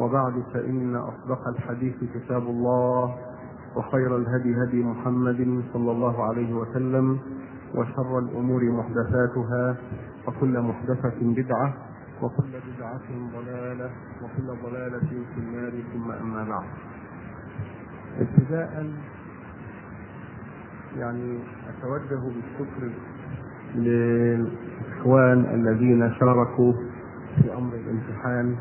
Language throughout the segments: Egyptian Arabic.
وبعد فإن أصدق الحديث كتاب الله وخير الهدي هدي محمد صلى الله عليه وسلم وشر الأمور محدثاتها وكل محدثة بدعة وكل بدعة ضلالة وكل ضلالة في النار ثم أما بعد ابتداء يعني أتوجه بالشكر للإخوان الذين شاركوا في أمر الامتحان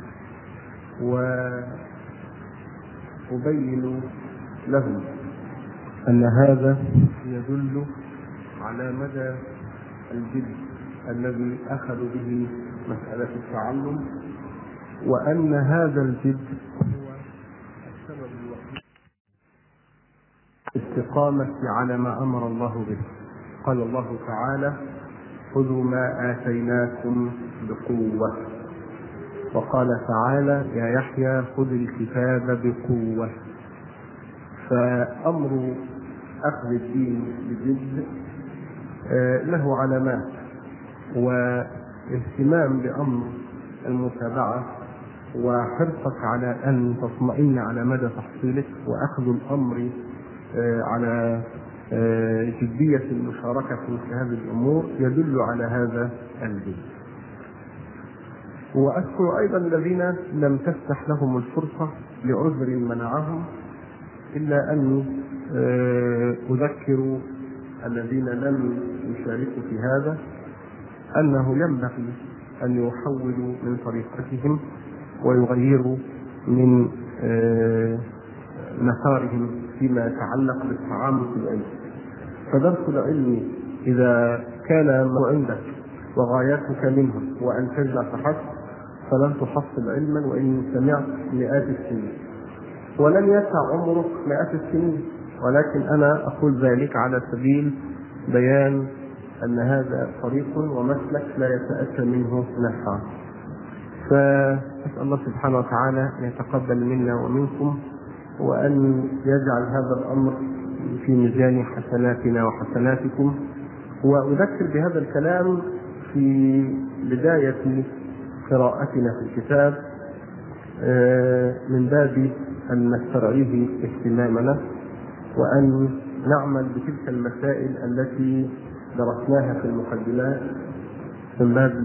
وأبين لهم أن هذا يدل على مدى الجد الذي أخذوا به مسألة التعلم وأن هذا الجد هو السبب الوحيد الاستقامة على ما أمر الله به قال الله تعالى خذوا ما آتيناكم بقوة وقال تعالى يا يحيى خذ الكتاب بقوة فأمر أخذ الدين بجد له علامات واهتمام بأمر المتابعة وحرصك على أن تطمئن على مدى تحصيلك وأخذ الأمر على جدية المشاركة في هذه الأمور يدل على هذا الدين وأذكر أيضا الذين لم تفتح لهم الفرصة لعذر منعهم إلا أن أذكر الذين لم يشاركوا في هذا أنه ينبغي أن يحولوا من طريقتهم ويغيروا من مسارهم فيما يتعلق بالتعامل في العلم فدرس العلم إذا كان عندك وغايتك منه وأن تجمع فحسب فلن تحصل علما وإن سمعت مئات السنين ولن يسع عمرك مئات السنين ولكن أنا أقول ذلك على سبيل بيان أن هذا طريق ومسلك لا يتأتى منه نفعا فأسأل الله سبحانه وتعالى أن يتقبل منا ومنكم وأن يجعل هذا الأمر في ميزان حسناتنا وحسناتكم وأذكر بهذا الكلام في بداية قراءتنا في الكتاب من باب أن نسترعيه اهتمامنا وأن نعمل بتلك المسائل التي درسناها في المقدمات من باب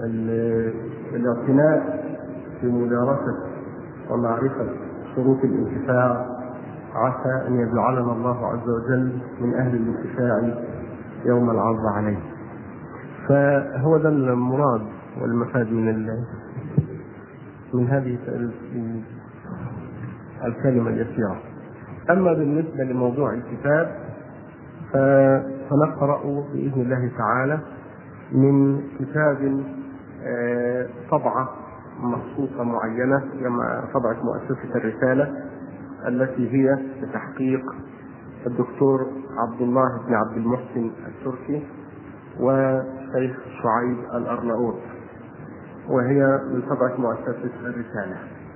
الاعتناء في مدارسة ومعرفة شروط الانتفاع عسى أن يجعلنا الله عز وجل من أهل الانتفاع يوم العرض عليه فهو ده المراد والمفاد من من هذه الكلمة اليسيرة أما بالنسبة لموضوع الكتاب فنقرأ بإذن الله تعالى من كتاب طبعة مخصوصة معينة كما طبعة مؤسسة الرسالة التي هي بتحقيق الدكتور عبد الله بن عبد المحسن التركي وشيخ شعيب الأرناؤوط وهي من طبعة مؤسسة الرسالة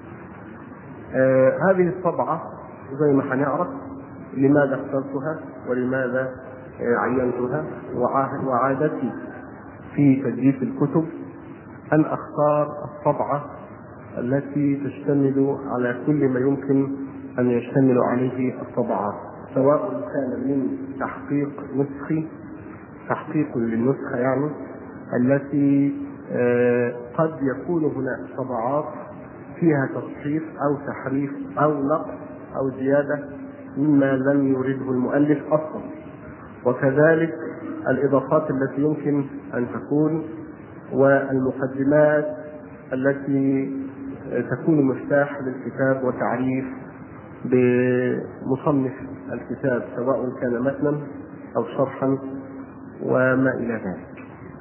آه هذه الطبعة زي ما هنعرف لماذا اخترتها ولماذا آه عينتها وعادتي في تدريس الكتب أن أختار الطبعة التي تشتمل على كل ما يمكن أن يشتمل عليه الطبعات سواء كان من تحقيق نسخي تحقيق للنسخة يعني التي آه قد يكون هناك طبعات فيها تصحيف أو تحريف أو نقص أو زيادة مما لم يرده المؤلف أصلا وكذلك الإضافات التي يمكن أن تكون والمقدمات التي تكون مفتاح للكتاب وتعريف بمصنف الكتاب سواء كان متنا أو شرحا وما إلى ذلك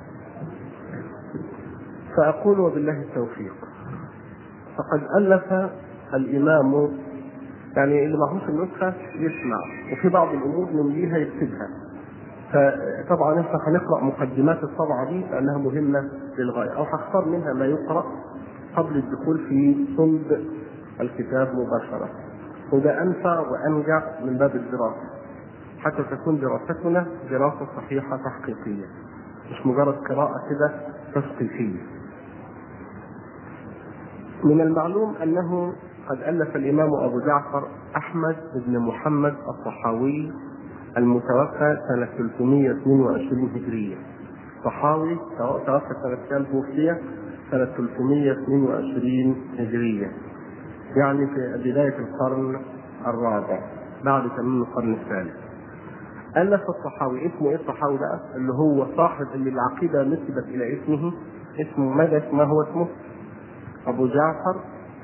فأقول وبالله التوفيق فقد ألف الإمام يعني اللي معهوش النسخة يسمع وفي بعض الأمور نمليها يكتبها فطبعا احنا هنقرأ مقدمات الطبعة دي لأنها مهمة للغاية أو هختار منها ما يقرأ قبل الدخول في صلب الكتاب مباشرة وده أنفع وأنجع من باب الدراسة حتى تكون دراستنا دراسة صحيحة تحقيقية مش مجرد قراءة كده تثقيفية من المعلوم أنه قد ألف الإمام أبو جعفر أحمد بن محمد الصحاوي المتوفى سنة 322 هجرية صحاوي توفى سنة كام توفي؟ سنة 322 هجرية يعني في بداية القرن الرابع بعد تمام القرن الثالث ألف الصحاوي اسمه إيه الصحاوي بقى؟ اللي هو صاحب اللي العقيدة نسبت إلى اسمه اسمه ماذا ما هو اسمه؟ أبو جعفر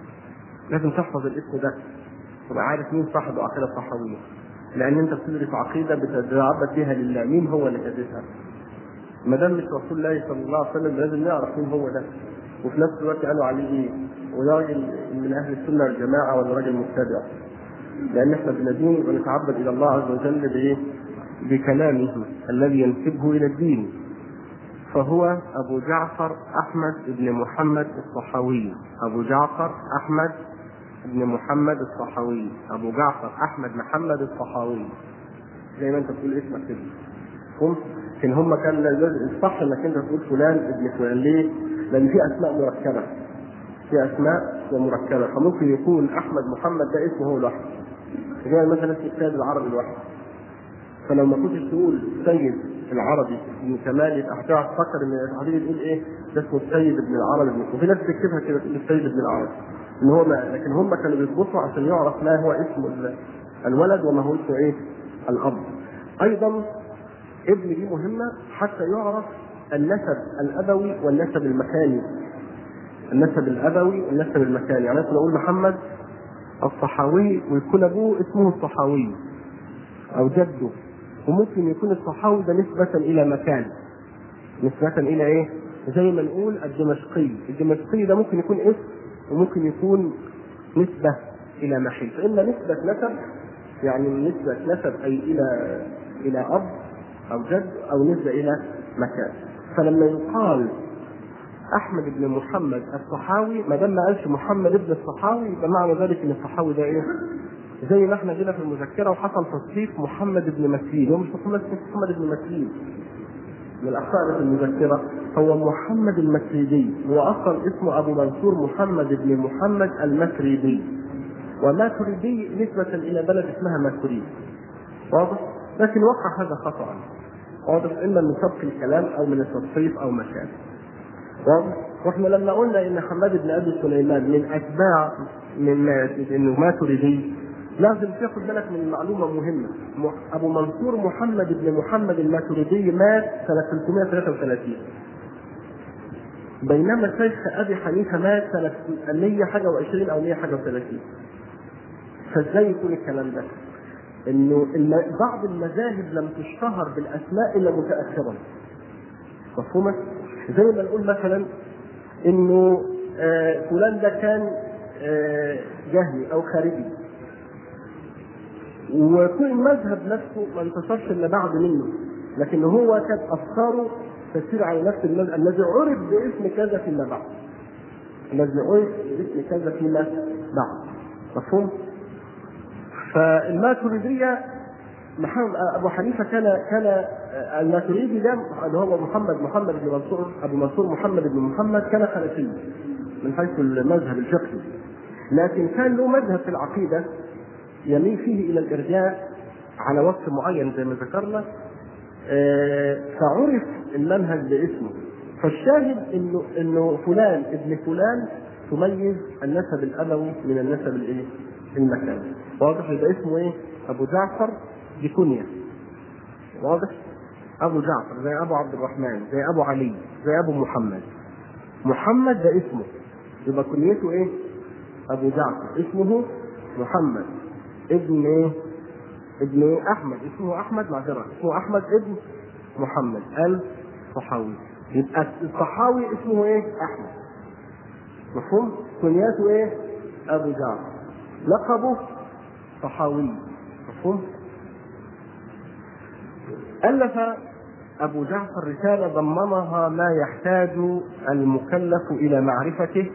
لازم تحفظ الاسم ده تبقى عارف مين صاحب العقيدة الصحاوية لأن أنت بتدرس عقيدة بتتعبد بها لله مين هو اللي كاتبها؟ ما دام مش رسول الله صلى الله عليه وسلم لازم نعرف مين هو ده وفي نفس الوقت قالوا عليه ايه؟ وده راجل من اهل السنه والجماعه ولا راجل مبتدع لان احنا بندين ونتعبد الى الله عز وجل بايه؟ بكلامه الذي ينسبه الى الدين فهو ابو جعفر احمد بن محمد الصحاوي ابو جعفر احمد بن محمد الصحاوي ابو جعفر احمد محمد الصحاوي زي ما انت بتقول اسمك كده لكن هم كان الصح انك انت تقول فلان ابن فلان ليه؟ لان في اسماء مركبه في اسماء مركبه فممكن يكون احمد محمد ده اسمه هو لوحده زي مثلا اسم السيد العربي لوحده فلو ما كنتش تقول سيد العربي ابن كمال يبقى هتعرف تفكر ان هتيجي تقول ايه ده اسمه السيد ابن العربي ابن وفي ناس بتكتبها كده تقول السيد ابن العربي ان هو ما لكن هم كانوا بيظبطوا عشان يعرف ما هو اسم الولد وما هو اسمه ايه الاب ايضا ابن دي مهمه حتى يعرف النسب الابوي والنسب المكاني النسب الابوي والنسب المكاني يعني مثلا اقول محمد الصحاوي ويكون ابوه اسمه الصحاوي او جده وممكن يكون الصحاوي ده نسبة إلى مكان نسبة إلى إيه؟ زي ما نقول الدمشقي، الدمشقي ده ممكن يكون اسم وممكن يكون نسبة إلى محل، فإما نسبة نسب يعني نسبة نسب أي إلى إلى أب أو جد أو نسبة إلى مكان. فلما يقال احمد بن محمد الصحاوي ما دام ما قالش محمد بن الصحاوي يبقى معنى ذلك ان الصحاوي ده ايه؟ زي ما احنا جينا في المذكره وحصل تصريف محمد بن مسليم هو مش محمد محمد بن مسليم من الاخطاء في المذكره هو محمد المسريدي هو اصلا اسمه ابو منصور محمد بن محمد المسريدي وماتريدي نسبة إلى بلد اسمها ماتريد واضح؟ لكن وقع هذا خطأ واضح إما من سبق الكلام أو من التصريف أو مكان واضح؟ واحنا لما قلنا ان حماد بن ابي سليمان من اتباع من انه ماتريدي لازم تاخد بالك من معلومه مهمه ابو منصور محمد بن محمد الماتريدي مات سنه 333 بينما الشيخ ابي حنيفه مات سنه 100 حاجه و20 او 100 حاجه و30 فازاي يكون الكلام ده؟ انه بعض المذاهب لم تشتهر بالاسماء الا متاخرا مفهومه؟ زي ما نقول مثلا انه آه فلان ده كان آه جهمي او خارجي وكل المذهب نفسه ما انتشرش الا بعد منه لكن هو كانت افكاره تسير على نفس المذهب الذي عرف باسم كذا فيما بعد الذي عرف باسم كذا فيما بعد مفهوم؟ فالماتريدية محمد ابو حنيفه كان كان الماتريدي ده اللي هو محمد محمد بن منصور ابو منصور محمد بن محمد كان حنفي من حيث المذهب الفقهي لكن كان له مذهب في العقيده يميل فيه الى الارجاء على وصف معين زي ما ذكرنا فعرف المنهج باسمه فالشاهد انه انه فلان ابن فلان تميز النسب الابوي من النسب الايه؟ المكاني واضح يبقى اسمه ايه؟ ابو جعفر بكنية واضح؟ أبو جعفر زي أبو عبد الرحمن زي أبو علي زي أبو محمد محمد ده اسمه يبقى كنيته إيه؟ أبو جعفر اسمه محمد ابن إيه؟ ابن إيه؟ أحمد اسمه أحمد معذرة اسمه أحمد ابن محمد الصحاوي يبقى الصحاوي اسمه إيه؟ أحمد مفهوم؟ كنيته إيه؟ أبو جعفر لقبه صحاوي مفهوم؟ ألف أبو جعفر رسالة ضمنها ما يحتاج المكلف إلى معرفته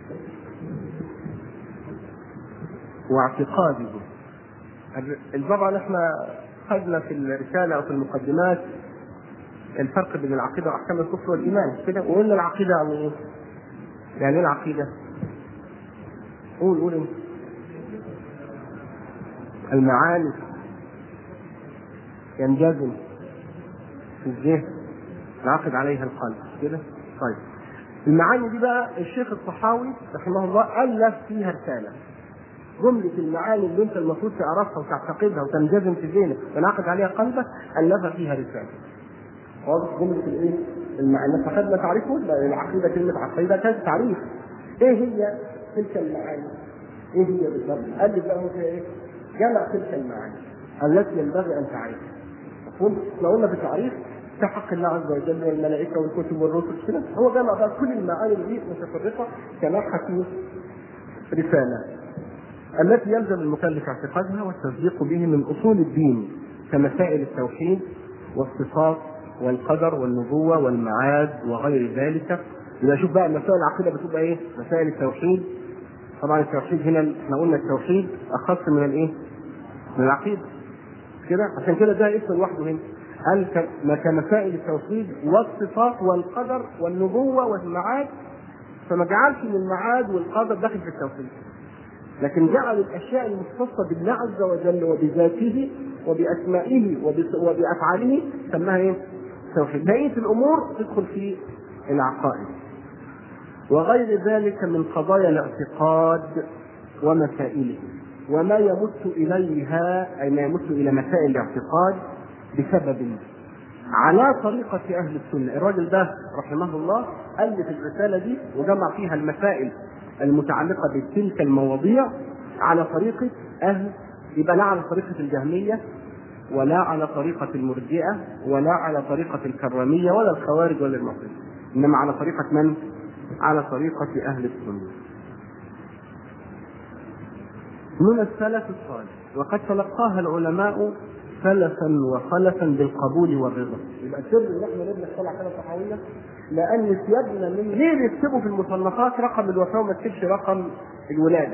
واعتقاده طبعا احنا خدنا في الرسالة أو في المقدمات الفرق بين العقيدة وأحكام الكفر والإيمان كده وقلنا العقيدة يعني إيه؟ يعني إيه العقيدة؟ قول قول انت المعاني ينجزم في الذهن ينعقد عليها القلب كده طيب المعاني دي بقى الشيخ الصحاوي رحمه الله الف فيها رساله جملة المعاني اللي انت المفروض تعرفها وتعتقدها وتنجزم في ذهنك وينعقد عليها قلبك الف فيها رسالة. واضح جملة الايه؟ المعنى فخدنا تعريفه العقيدة كلمة عقيدة كانت تعريف. ايه هي تلك المعاني؟ ايه هي بالضبط؟ قال لي بقى هو فيها ايه؟ جمع تلك المعاني التي ينبغي ان تعرفها. مفهوم؟ احنا قلنا في التعريف كحق الله عز وجل والملائكه والكتب والرسل كده هو جمع بقى كل المعاني دي متفرقه جمعها في رساله التي يلزم المكلف اعتقادها والتصديق به من اصول الدين كمسائل التوحيد والصفات والقدر والنبوه والمعاد وغير ذلك يبقى شوف بقى مسائل العقيده بتبقى ايه؟ مسائل التوحيد طبعا التوحيد هنا احنا قلنا التوحيد اخص من الايه؟ من العقيده كده عشان كده ده اسم لوحده هنا قال كمسائل التوحيد والصفات والقدر والنبوه والمعاد فما جعلش من المعاد والقدر داخل في التوحيد لكن جعل الاشياء المختصه بالله عز وجل وبذاته وباسمائه وبافعاله سماها ايه؟ توحيد. بقيه الامور تدخل في العقائد. وغير ذلك من قضايا الاعتقاد ومسائله وما يمت اليها اي ما يمت الى مسائل الاعتقاد بسبب على طريقة أهل السنة، الراجل ده رحمه الله ألف الرسالة دي وجمع فيها المسائل المتعلقة بتلك المواضيع على طريقة أهل يبقى لا على طريقة الجهمية ولا على طريقة المرجئة ولا على طريقة الكرامية ولا الخوارج ولا المعتزلة إنما على طريقة من؟ على طريقة أهل السنة. من السلف الصالح وقد تلقاها العلماء سلفا وخلفا بالقبول والرضا. يبقى السر ان احنا نبني الصلاه كده صحويه لان سيادنا من ليه بيكتبوا في المصنفات رقم الوفاه وما تكتبش رقم الولاده؟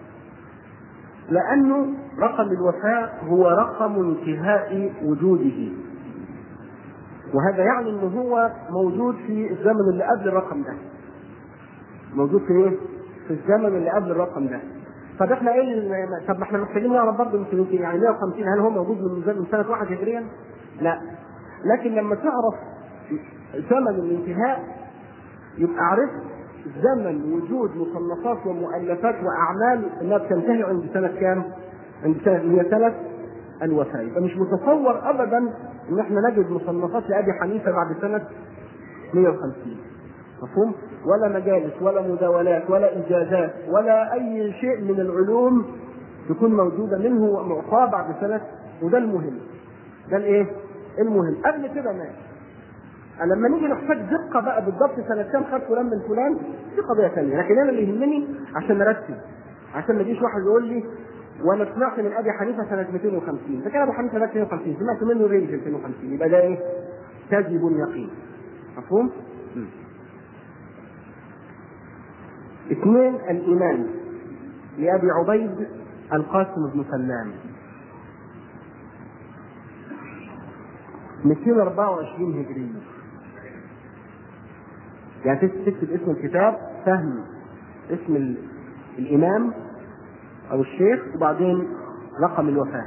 لانه رقم الوفاه هو رقم انتهاء وجوده. وهذا يعني انه هو موجود في الزمن اللي قبل الرقم ده. موجود في ايه؟ في الزمن اللي قبل الرقم ده. طب احنا ايه طب ما احنا محتاجين نعرف برضه يمكن يعني 150 هل هو موجود من من سنه 1 هجريا؟ لا. لكن لما تعرف زمن الانتهاء يبقى عرفت زمن وجود مصنفات ومؤلفات واعمال انها بتنتهي عند سنه كام؟ عند سنه هي سنه الوفاه، يبقى مش متصور ابدا ان احنا نجد مصنفات لابي حنيفه بعد سنه 150 مفهوم؟ ولا مجالس ولا مداولات ولا اجازات ولا اي شيء من العلوم تكون موجوده منه ومعطاه بعد سنه وده المهم. ده الايه؟ المهم قبل كده ماشي. لما نيجي نحتاج دقه بقى بالضبط سنه كام خد فلان من فلان دي قضيه ثانيه، لكن انا اللي يهمني عشان نرتب عشان ما يجيش واحد يقول لي وانا سمعت من ابي حنيفه سنه 250 ده كان ابو حنيفه سنه 250 سمعت منه غير 250 يبقى ده ايه؟ كذب يقين مفهوم؟ م. اثنين الايمان لابي عبيد القاسم بن سلام 224 هجرية يعني تكتب اسم الكتاب فهم اسم ال... الإمام أو الشيخ وبعدين رقم الوفاة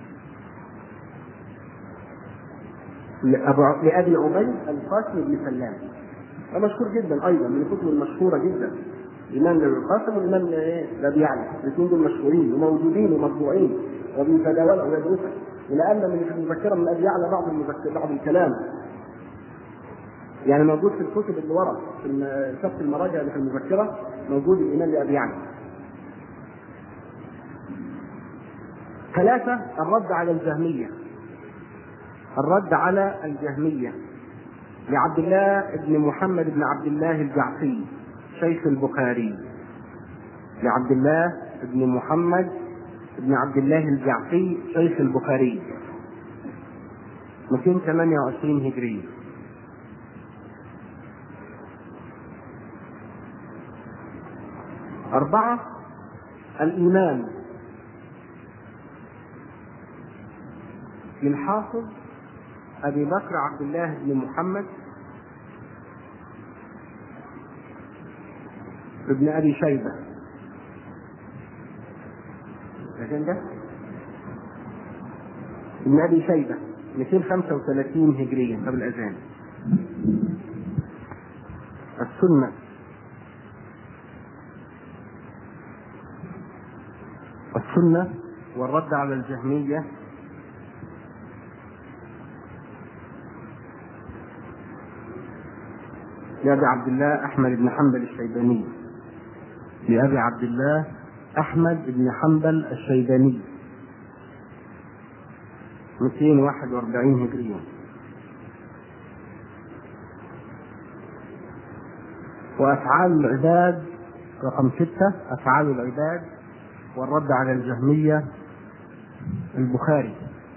لأبي عبيد القاسم بن سلام ده مشهور جدا أيضا من الكتب المشهورة جدا الإمام القاسم والإمام الذي يعلم الاثنين دول مشهورين وموجودين ومطبوعين وبيتداولوا ويدرسوا إلى أن من المذكرة من أبي يعلى بعض المذكر بعض الكلام يعني موجود في الكتب اللي ورا في شق المراجع اللي في المذكرة موجود الإمام لأبي يعلى ثلاثة الرد على الجهمية الرد على الجهمية لعبد الله بن محمد بن عبد الله الجعفي شيخ البخاري لعبد الله بن محمد بن عبد الله الجعفي شيخ البخاري 228 هجرية أربعة الإيمان للحافظ أبي بكر عبد الله بن محمد ابن أبي شيبة لكن ده ابن ابي شيبه 235 هجريا قبل الاذان السنه السنه والرد على الجهميه لأبي عبد الله أحمد بن حنبل الشيباني لأبي عبد الله أحمد بن حنبل الشيباني 241 هجرية وأفعال العباد رقم ستة أفعال العباد والرد على الجهمية البخاري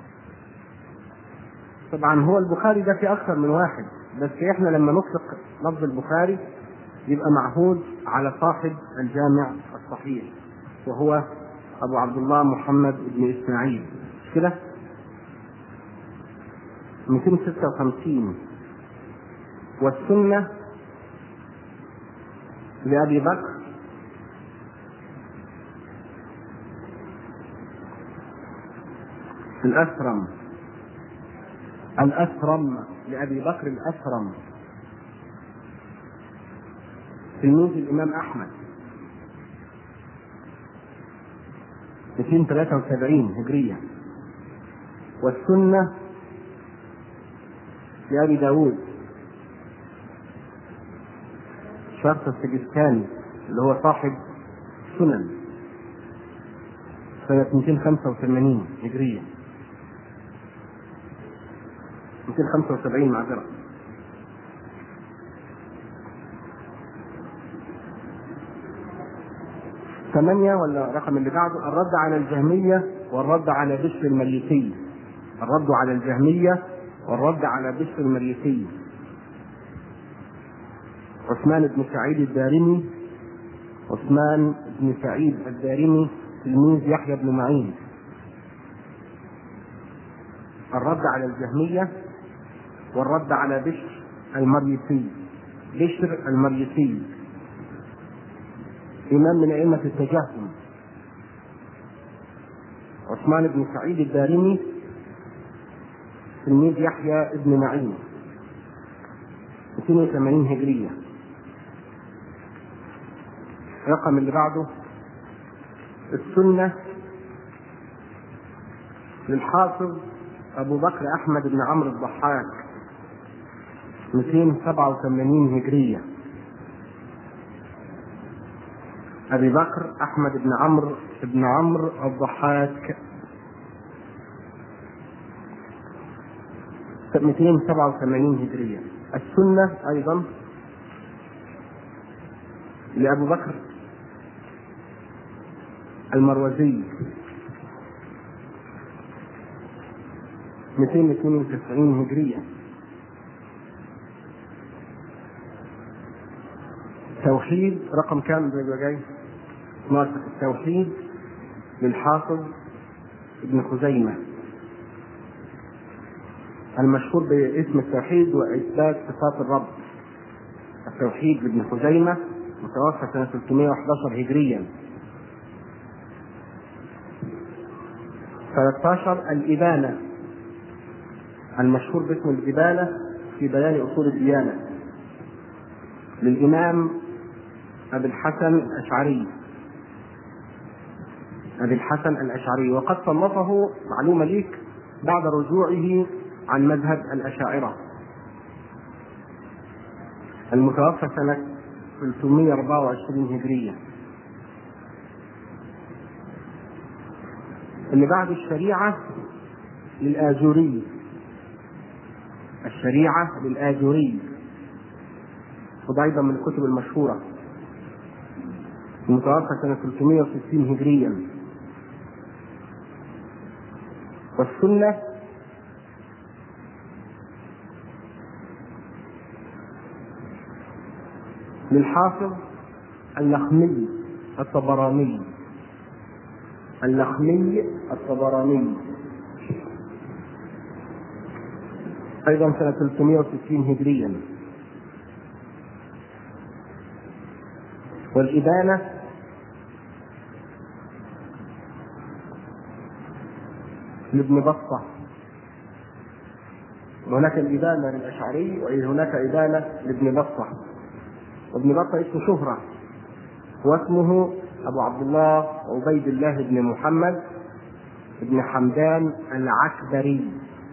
طبعا هو البخاري ده في أكثر من واحد بس احنا لما نطلق لفظ البخاري يبقى معهود على صاحب الجامع الصحيح وهو ابو عبد الله محمد بن اسماعيل مش كده 256 والسنة لأبي بكر الأسرم الأسرم لأبي بكر الأسرم تلميذ الإمام أحمد 273 هجرية والسنة لأبي داود شرط السجستاني اللي هو صاحب سنن سنة 285 هجرية 275 معذرة ثمانية ولا الرقم اللي بعده الرد على الجهمية والرد على بشر المريسي الرد على الجهمية والرد على بشر المريسي عثمان بن سعيد الدارمي عثمان بن سعيد الدارمي تلميذ يحيى بن معين الرد على الجهمية والرد على بشر المريسي بشر المريسي إمام من أئمة التجهم عثمان بن سعيد الدارمي تلميذ يحيى بن معين 82 هجرية الرقم اللي بعده السنة للحافظ أبو بكر أحمد بن عمرو الضحاك 287 هجرية أبي بكر أحمد بن عمرو بن عمرو الضحاك 287 هجرية السنة أيضا لأبو بكر المروزي 292 هجرية توحيد رقم كام بيبقى جاي؟ 12 التوحيد للحافظ ابن خزيمة المشهور باسم التوحيد وإثبات صفات الرب التوحيد لابن خزيمة متوفى سنة 311 هجريا 13 الإبانة المشهور باسم الإبانة في بيان أصول الديانة للإمام أبي الحسن الأشعري أبي الحسن الأشعري وقد صنفه معلومة ليك بعد رجوعه عن مذهب الأشاعرة المتوفى سنة 324 هجرية اللي بعد الشريعة للآجوري الشريعة للآجوري وده أيضا من الكتب المشهورة المتوفى سنة 360 هجريا والسنة للحافظ اللخمي الطبراني اللخمي الطبراني أيضا سنة 360 هجريا والإبانة لابن بطة وهناك الإبانة للأشعري وهناك إبانة لابن بطة وابن بطة اسمه شهرة واسمه أبو عبد الله عبيد الله بن محمد بن حمدان العكبري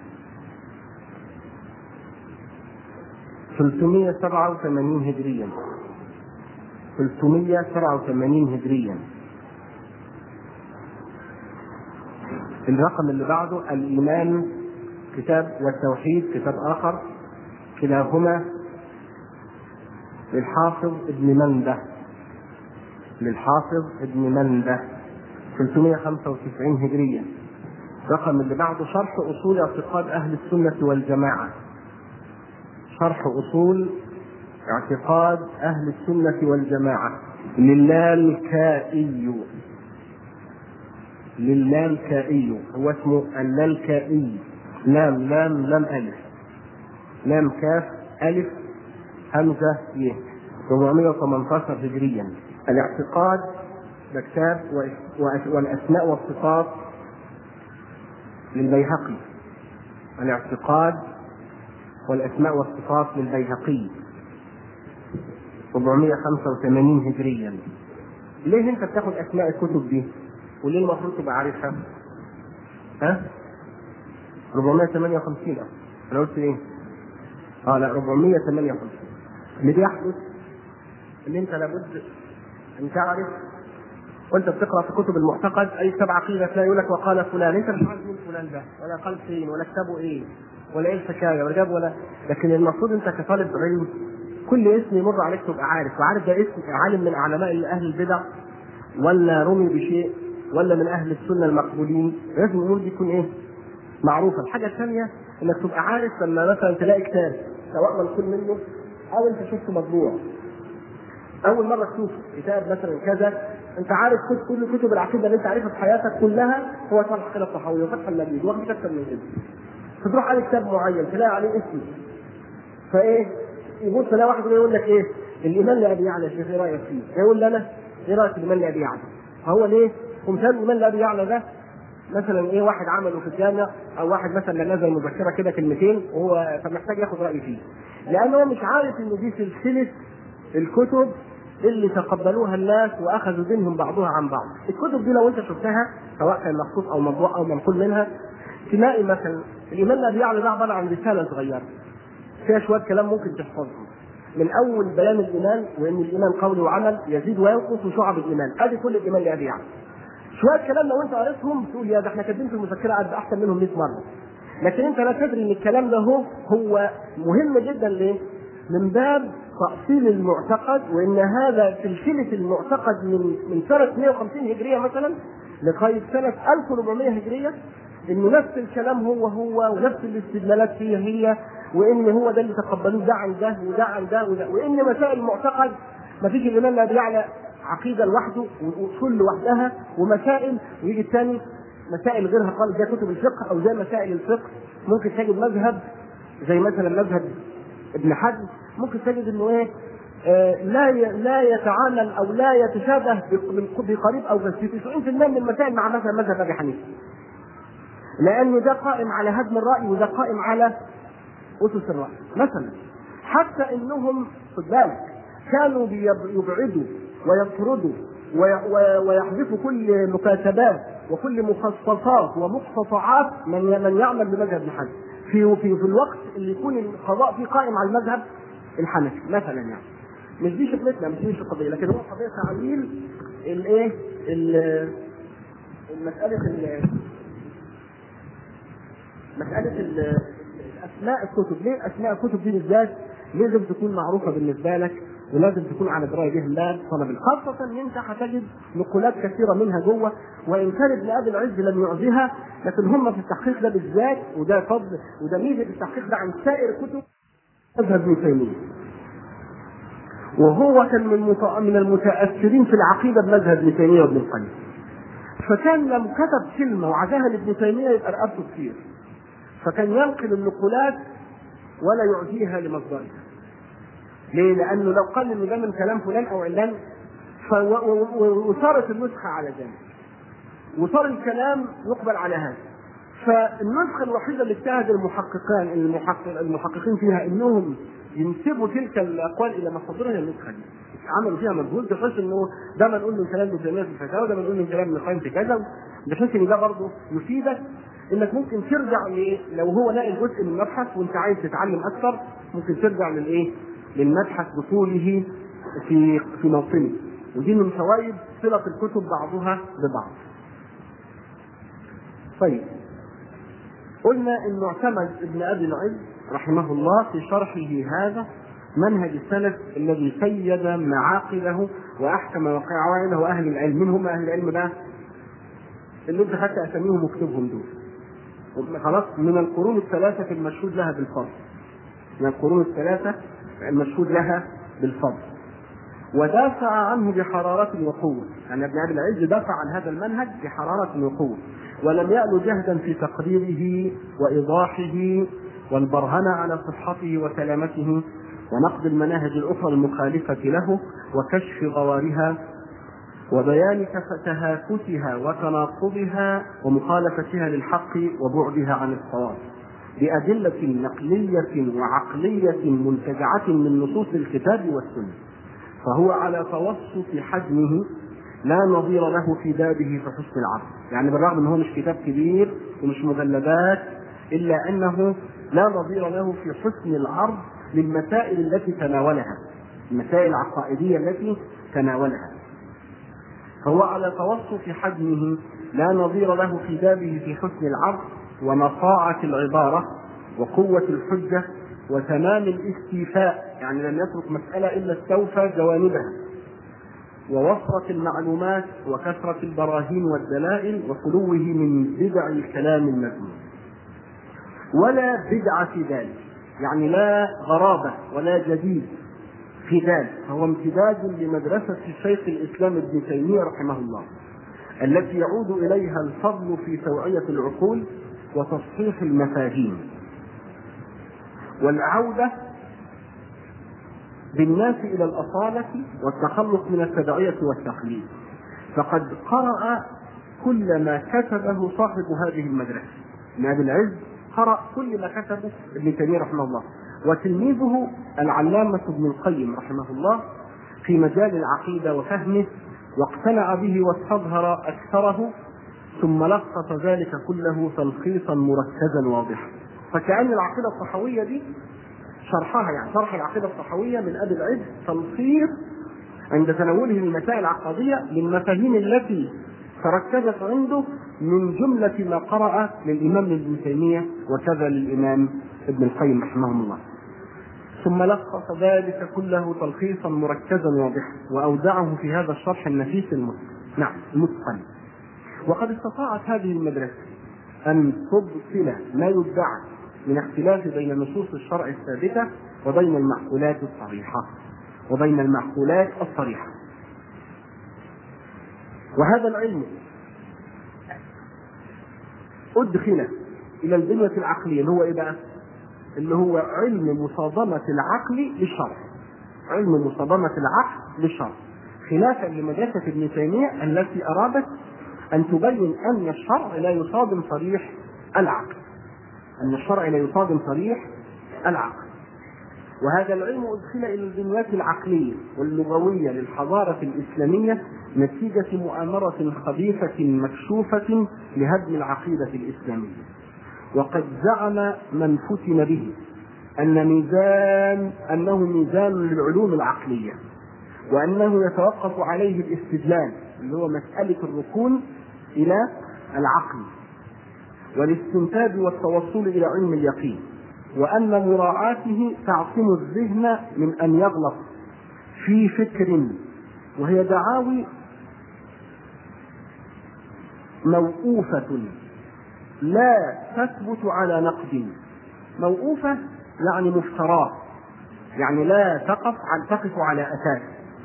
387 هجريا 387 هجريا الرقم اللي بعده الإيمان كتاب والتوحيد كتاب آخر كلاهما للحافظ ابن منده للحافظ ابن منده 395 هجريا الرقم اللي بعده شرح أصول اعتقاد أهل السنة والجماعة شرح أصول اعتقاد أهل السنة والجماعة للالكائي للالكائي هو اسمه اللالكائي لام لام لام ألف لام كاف ألف همزة ي 418 هجريا الاعتقاد ده كتاب والأسماء والصفات للبيهقي الاعتقاد والأسماء والصفات للبيهقي 485 هجريا ليه انت بتاخد اسماء الكتب دي وليه المفروض تبقى عارفها ها 458 اه انا قلت ايه اه لا 458 اللي بيحدث اللي انت لابد ان تعرف وانت بتقرا في كتب المعتقد اي كتاب عقيده تلاقي يقول لك وقال فلان انت مش عارف مين فلان ده ولا قال فين ولا كتابه ايه ولا ايه الحكايه ولا جاب ولا لكن المفروض انت كطالب علم كل اسم يمر عليك تبقى عارف وعارف ده اسم عالم من علماء اهل البدع ولا رمي بشيء ولا من اهل السنه المقبولين لازم الامور دي تكون ايه؟ معروفه الحاجه الثانيه انك تبقى عارف لما مثلا تلاقي كتاب سواء منقول منه او انت شفته مطبوع اول مره تشوف كتاب مثلا كذا انت عارف كل كتب العقيده اللي انت عارفها في حياتك كلها هو شرح العقيده الطحاويه وفتح المجيد واخد اكثر من كده فتروح على كتاب معين تلاقي عليه اسم فايه يبص تلاقي واحد يقول لك ايه الايمان لابي يعلى يا شيخ ايه رايك فيه؟ يقول لي انا ايه رايك في الايمان لابي يعلى؟ فهو ليه؟ ومثال الايمان لابي يعلى ده مثلا ايه واحد عمله في الجامع او واحد مثلا نزل مذكره كده كلمتين وهو فمحتاج ياخد راي فيه لانه هو مش عارف ان دي سلسله الكتب اللي تقبلوها الناس واخذوا دينهم بعضها عن بعض الكتب دي لو انت شفتها سواء كان مخطوط او مطبوع او منقول منها تلاقي مثلا الايمان الذي يعلى ده عباره عن رساله صغيره فيها شويه كلام ممكن تحفظهم من اول بيان الايمان وان الايمان قول وعمل يزيد وينقص وشعب الايمان ادي كل الايمان لابي يعلى شويه كلام لو انت قريتهم تقول يا ده احنا كاتبين في المذكره قد احسن منهم 100 مره لكن انت لا تدري ان الكلام ده هو هو مهم جدا ليه؟ من باب تأصيل المعتقد وان هذا سلسله المعتقد من من سنه 150 هجريه مثلا لغايه سنه 1400 هجريه انه نفس الكلام هو هو ونفس الاستدلالات فيه هي وان هو ده اللي تقبلوه ده عن ده وده عن ده وده وان مسائل المعتقد ما فيش الايمان لا بيعلى عقيده لوحده واصول لوحدها ومسائل ويجي الثاني مسائل غيرها خالص زي كتب الفقه او زي مسائل الفقه ممكن تجد مذهب زي مثلا مذهب ابن حزم ممكن تجد انه ايه آه لا لا يتعامل او لا يتشابه بقريب او بس في 90% من المسائل مع مثلا مذهب ابي حنيفه لأن ده قائم على هدم الرأي وده قائم على أسس الرأي مثلا حتى إنهم خد بالك كانوا يبعدوا ويطردوا ويحذفوا كل مكاتبات وكل مخصصات ومقتطعات من من يعمل بمذهب الحنفي في في في الوقت اللي يكون القضاء فيه قائم على المذهب الحنفي مثلا يعني مش دي شغلتنا مش دي القضيه لكن هو قضيه تعليل الايه مساله مسألة أسماء الكتب، ليه أسماء الكتب دي بالذات لازم تكون معروفة بالنسبة لك ولازم تكون على دراية بها الله طلب خاصة إن أنت هتجد نقولات كثيرة منها جوه وإن كان ابن أبي العز لم يعزها لكن هم في التحقيق ده بالذات وده فضل وده ميزة التحقيق ده عن سائر كتب مذهب ابن تيمية. وهو كان من من المتأثرين في العقيدة بمذهب ابن تيمية وابن القيم. فكان لما كتب كلمة وعزاها لابن تيمية يبقى رقبته كتير. فكان ينقل النقولات ولا يعطيها لمصدرها ليه؟ لأنه لو قال إنه ده من كلام فلان أو علان وصارت النسخة على ذلك وصار الكلام يقبل على هذا فالنسخه الوحيده اللي اجتهد المحققان المحقق المحققين فيها انهم ينسبوا تلك الاقوال الى مصادرها النسخه دي عملوا فيها مجهود بحيث انه ده ما نقول من كلام ابن تيميه في الفتاوى ده ما نقول من كلام ابن القيم في كذا بحيث ان ده برضه يفيدك انك ممكن ترجع لايه لو هو لاقي جزء من المبحث وانت عايز تتعلم اكثر ممكن ترجع للايه للمبحث بطوله في في موطنه ودي من فوائد صله الكتب بعضها ببعض طيب قلنا انه اعتمد ابن ابي العز رحمه الله في شرحه هذا منهج السلف الذي سيد معاقله واحكم قواعده اهل العلم من هم اهل العلم بقى؟ اللي انت حتى اساميهم واكتبهم دول خلاص من القرون الثلاثه المشهود لها بالفضل من القرون الثلاثه المشهود لها بالفضل ودافع عنه بحرارة وقوة يعني ابن أبي العز دافع عن هذا المنهج بحرارة وقوة ولم يألو جهدا في تقريره وإيضاحه والبرهنة على صحته وسلامته ونقد المناهج الأخرى المخالفة له وكشف غوارها وبيان تهافتها وتناقضها ومخالفتها للحق وبعدها عن الصواب بأدلة نقلية وعقلية منتجعة من نصوص الكتاب والسنة فهو على توسط حجمه لا نظير له في بابه في حسن العرض يعني بالرغم ان هو مش كتاب كبير ومش مجلدات الا انه لا نظير له في حسن العرض للمسائل التي تناولها المسائل العقائديه التي تناولها فهو على توسط حجمه لا نظير له في بابه في حسن العرض ونصاعة العبارة وقوة الحجة وتمام الاستيفاء يعني لم يترك مسألة إلا استوفى جوانبها ووفرة المعلومات وكثرة البراهين والدلائل وخلوه من بدع الكلام المذموم ولا بدعة في ذلك يعني لا غرابة ولا جديد في ذلك فهو امتداد لمدرسة شيخ الإسلام ابن تيمية رحمه الله التي يعود إليها الفضل في توعية العقول وتصحيح المفاهيم والعودة بالناس إلى الأصالة والتخلص من التبعية والتقليد فقد قرأ كل ما كتبه صاحب هذه المدرسة ابن أبي العز قرأ كل ما كتبه ابن تيمية رحمه الله وتلميذه العلامة ابن القيم رحمه الله في مجال العقيدة وفهمه واقتنع به واستظهر أكثره ثم لخص ذلك كله تلخيصا مركزا واضحا فكأن العقيدة الصحوية دي شرحها يعني شرح العقيدة الصحوية من أبي العز تلخيص عند تناوله المسائل العقدية للمفاهيم التي تركزت عنده من جملة ما قرأ للإمام ابن تيمية وكذا للإمام ابن القيم رحمه الله ثم لخص ذلك كله تلخيصا مركزا واضحا وأودعه في هذا الشرح النفيس المتقن نعم المتقن وقد استطاعت هذه المدرسة أن تبطل ما يدعى من اختلاف بين نصوص الشرع الثابتة وبين المعقولات الصريحة وبين المعقولات الصريحة وهذا العلم أدخل إلى البنية العقلية اللي هو إيه بقى؟ اللي هو علم مصادمة العقل للشرع علم مصادمة العقل للشرع خلافا لمدرسة ابن تيمية التي أرادت أن تبين أن الشرع لا يصادم صريح العقل أن الشرع لا يصادم صريح العقل وهذا العلم أدخل إلى البنيات العقلية واللغوية للحضارة الإسلامية نتيجة مؤامرة خبيثة مكشوفة لهدم العقيدة الإسلامية وقد زعم من فتن به أن ميزان أنه ميزان للعلوم العقلية وأنه يتوقف عليه الاستدلال اللي هو مسألة الركون إلى العقل والاستنتاج والتوصل إلى علم اليقين وأن مراعاته تعصم الذهن من أن يغلط في فكر وهي دعاوي موقوفة لا تثبت على نقد موقوفة يعني مفتراه يعني لا تقف عن تقف على أساس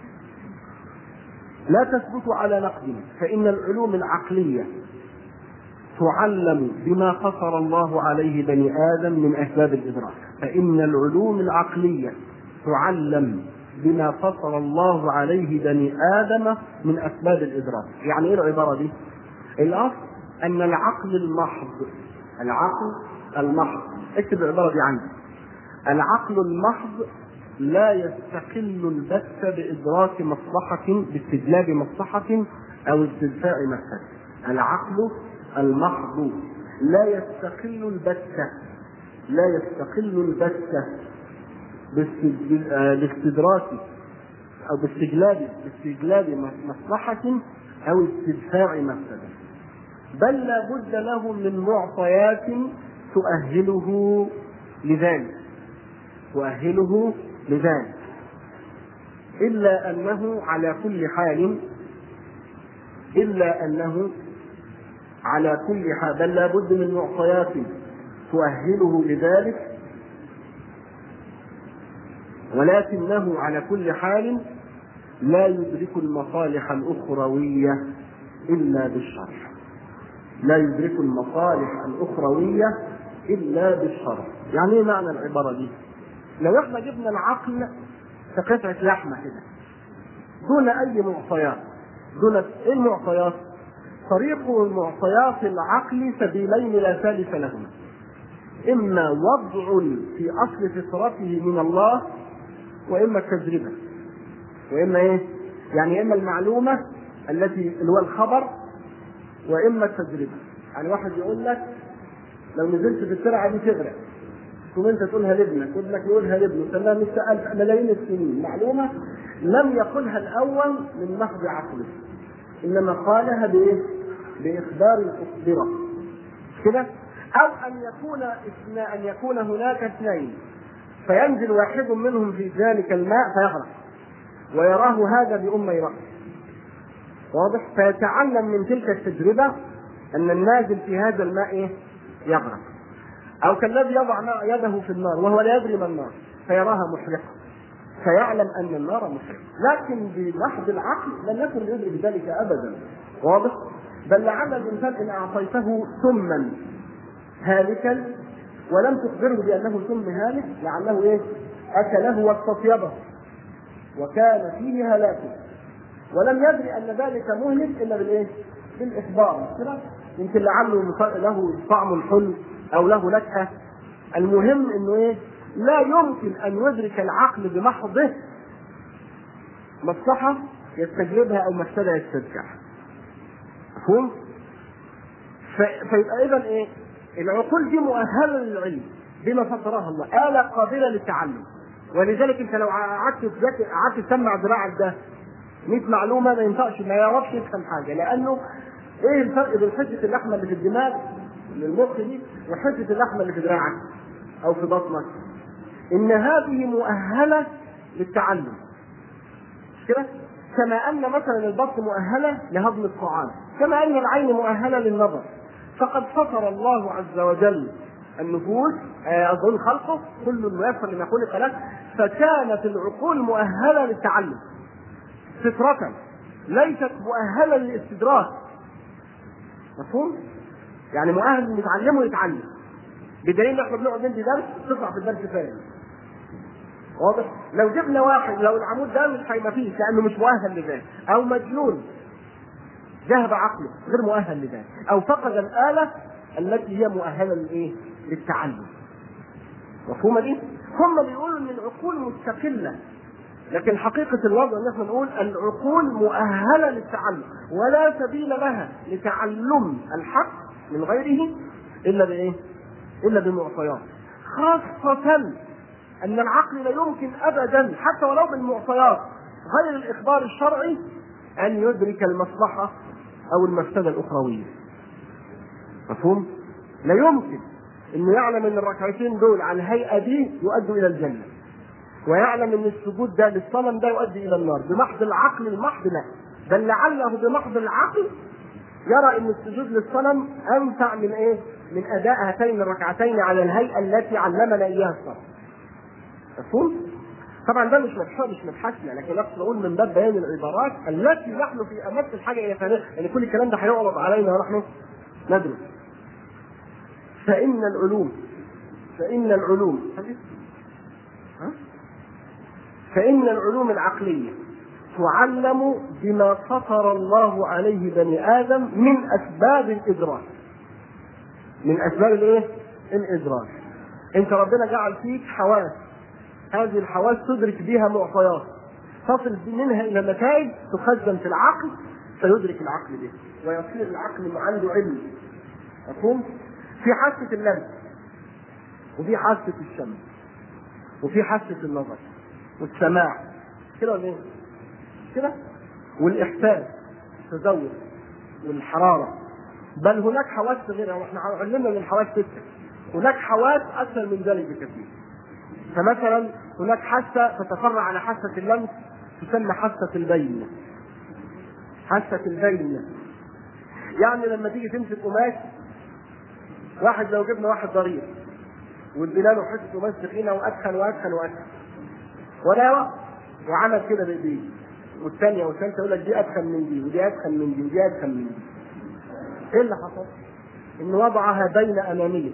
لا تثبت على نقد فإن العلوم العقلية تعلم بما قصر الله عليه بني آدم من أسباب الإدراك فإن العلوم العقلية تعلم بما قصر الله عليه بني آدم من أسباب الإدراك يعني إيه العبارة دي؟ الأصل أن العقل المحض العقل المحض اكتب العباره دي عندك العقل المحض لا يستقل البتة بإدراك مصلحة باستجلاب مصلحة أو استدفاع مفسدة. العقل المحض لا يستقل البتة لا يستقل البتة باستدراك أو باستجلاب باستجلاب مصلحة أو استدفاع مفسدة. بل لا بد له من معطيات تؤهله لذلك تؤهله لذلك إلا أنه على كل حال إلا أنه على كل حال بل لا بد من معطيات تؤهله لذلك ولكنه على كل حال لا يدرك المصالح الأخروية إلا بالشرع لا يدرك المصالح الأخروية إلا بالشرع يعني إيه معنى العبارة دي؟ لو احنا جبنا العقل كقطعة لحمة كده دون أي معطيات دون إيه المعطيات؟ طريق معطيات العقل سبيلين لا ثالث لهما إما وضع في أصل فطرته من الله وإما التجربة وإما إيه؟ يعني إما المعلومة التي اللي هو الخبر وإما التجربة يعني واحد يقول لك لو نزلت في الترعة دي تغرق ثم انت تقولها لابنك وابنك يقولها لابنه سنة مئة ملايين السنين معلومة لم يقلها الأول من محض عقله إنما قالها بإيه؟ بإخبار الأخبرة كده أو أن يكون اثنا أن يكون هناك اثنين فينزل واحد منهم في ذلك الماء فيغرق ويراه هذا بأم رأسه واضح فيتعلم من تلك التجربة أن النازل في هذا الماء إيه؟ يغرق أو كالذي يضع يده في النار وهو لا يدري ما النار فيراها محرقة فيعلم أن النار محرقة لكن بمحض العقل لم يكن يدري بذلك أبدا واضح بل لعل الإنسان إن أعطيته سما هالكا ولم تخبره بأنه سم هالك لعله إيه أكله واستطيبه وكان فيه هلاكه ولم يدري أن ذلك مهلك إلا بالإيه؟ بالإخبار كده يمكن لعله له طعم الحلو او له نكهه المهم انه ايه لا يمكن ان يدرك العقل بمحضه مصلحه يستجلبها او مفسده يستدفعها مفهوم؟ فيبقى اذا ايه؟ العقول دي مؤهله للعلم بما فطرها الله آلة قابلة للتعلم ولذلك انت لو قعدت تذاكر قعدت تسمع ذراعك ده 100 معلومه ما ينفعش ما يعرفش يفهم حاجه لانه ايه الفرق بين حته اللحمه اللي في الدماغ للمخ دي وحته اللحمه اللي في دراعك او في بطنك ان هذه مؤهله للتعلم مش كده؟ كما ان مثلا البطن مؤهله لهضم الطعام كما ان العين مؤهله للنظر فقد فطر الله عز وجل النفوس اظن خلقه كل ميسر لما خلق له فكانت العقول مؤهله للتعلم فطرة ليست مؤهلة للاستدراك مفهوم؟ يعني مؤهل ان يتعلمه يتعلم بدليل ان احنا بنقعد ندي درس تطلع في الدرس فاهم واضح؟ لو جبنا واحد لو العمود ده مش هيبقى فيه لانه مش مؤهل لذلك او مجنون ذهب عقله غير مؤهل لذلك او فقد الاله التي هي مؤهله للايه؟ للتعلم مفهومه دي؟ هم بيقولوا ان العقول مستقله لكن حقيقة الوضع ان احنا نقول العقول مؤهلة للتعلم ولا سبيل لها لتعلم الحق من غيره الا بايه؟ الا بمعطيات خاصة ان العقل لا يمكن ابدا حتى ولو بالمعطيات غير الاخبار الشرعي ان يدرك المصلحة او المفسدة الاخروية. مفهوم؟ لا يمكن انه يعلم ان الركعتين دول على الهيئة دي يؤدوا الى الجنة. ويعلم ان السجود ده للصنم ده يؤدي الى النار بمحض العقل المحض لا بل لعله بمحض العقل يرى ان السجود للصنم انفع من ايه؟ من اداء هاتين الركعتين على الهيئه التي علمنا اياها الصنم. مفهوم؟ طبعا ده مش مبحث مش مبحثنا لكن اقصد اقول من باب بيان العبارات التي نحن في امس الحاجه الى فهمها يعني كل الكلام ده هيعرض علينا ونحن ندرس. فان العلوم فان العلوم ها؟ فإن العلوم العقلية تعلم بما فطر الله عليه بني آدم من أسباب الإدراك من اسباب الايه؟ الادراك انت ربنا جعل فيك حواس هذه الحواس تدرك بها معطيات تصل منها الى نتائج تخزن في العقل فيدرك العقل به ويصير العقل عنده علم مفهوم؟ في حاسة اللمس وفي حاسة الشم وفي حاسة النظر والسماع كده ولا ايه؟ كده؟ والإحساس التذوق والحرارة بل هناك حواس غيرها واحنا علمنا من الحواس ستة هناك حواس أكثر من ذلك بكثير فمثلا هناك حاسة تتفرع على حاسة اللمس تسمى حاسة البين حاسة البين يعني لما تيجي تمسك قماش واحد لو جبنا واحد ضرير وادينا له حته قماش تخينه وادخن وادخن وادخن ولا يوقف وعمل كده بايديه والثانيه والثالثه يقول لك دي ادخن من دي ودي ادخن من دي ودي ادخن من دي ايه اللي حصل؟ ان وضعها بين انامله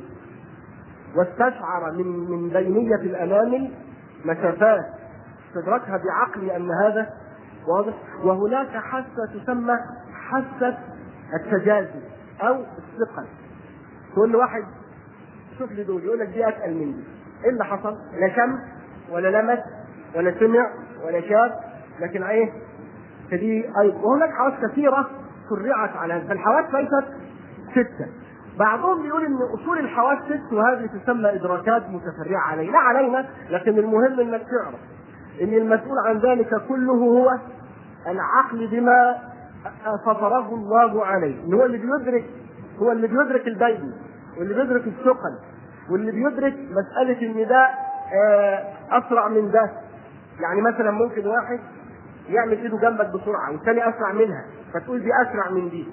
واستشعر من من بينيه الانامل مسافات استدركها بعقل ان هذا واضح وهناك حاسه تسمى حاسه التجاذب او الثقل كل واحد شوف لي دول يقول لك دي اتقل من دي ايه اللي حصل؟ لا شم ولا لمس ولا سمع ولا شاف لكن ايه؟ فدي ايضا وهناك حواس كثيره فرعت على هذا فالحواس ليست سته بعضهم بيقول ان اصول الحواس ست وهذه تسمى ادراكات متفرعه علينا لا علينا لكن المهم انك تعرف ان المسؤول عن ذلك كله هو العقل بما فطره الله عليه ان هو اللي بيدرك هو اللي بيدرك البين واللي بيدرك الثقل واللي بيدرك مسألة إن ده أسرع من ده يعني مثلا ممكن واحد يعمل إيده جنبك بسرعة والثاني أسرع منها فتقول دي أسرع من دي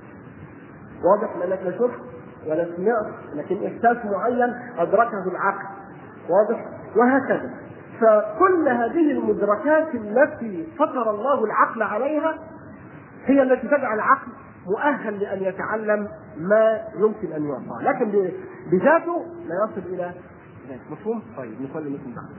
واضح لأنك لا شفت ولا سمعت لكن إحساس معين أدركه العقل واضح وهكذا فكل هذه المدركات التي فطر الله العقل عليها هي التي تجعل العقل مؤهل لان يتعلم ما يمكن ان يعطى لكن بذاته لا يصل الى ذلك مفهوم؟ طيب نصلي مثل بعد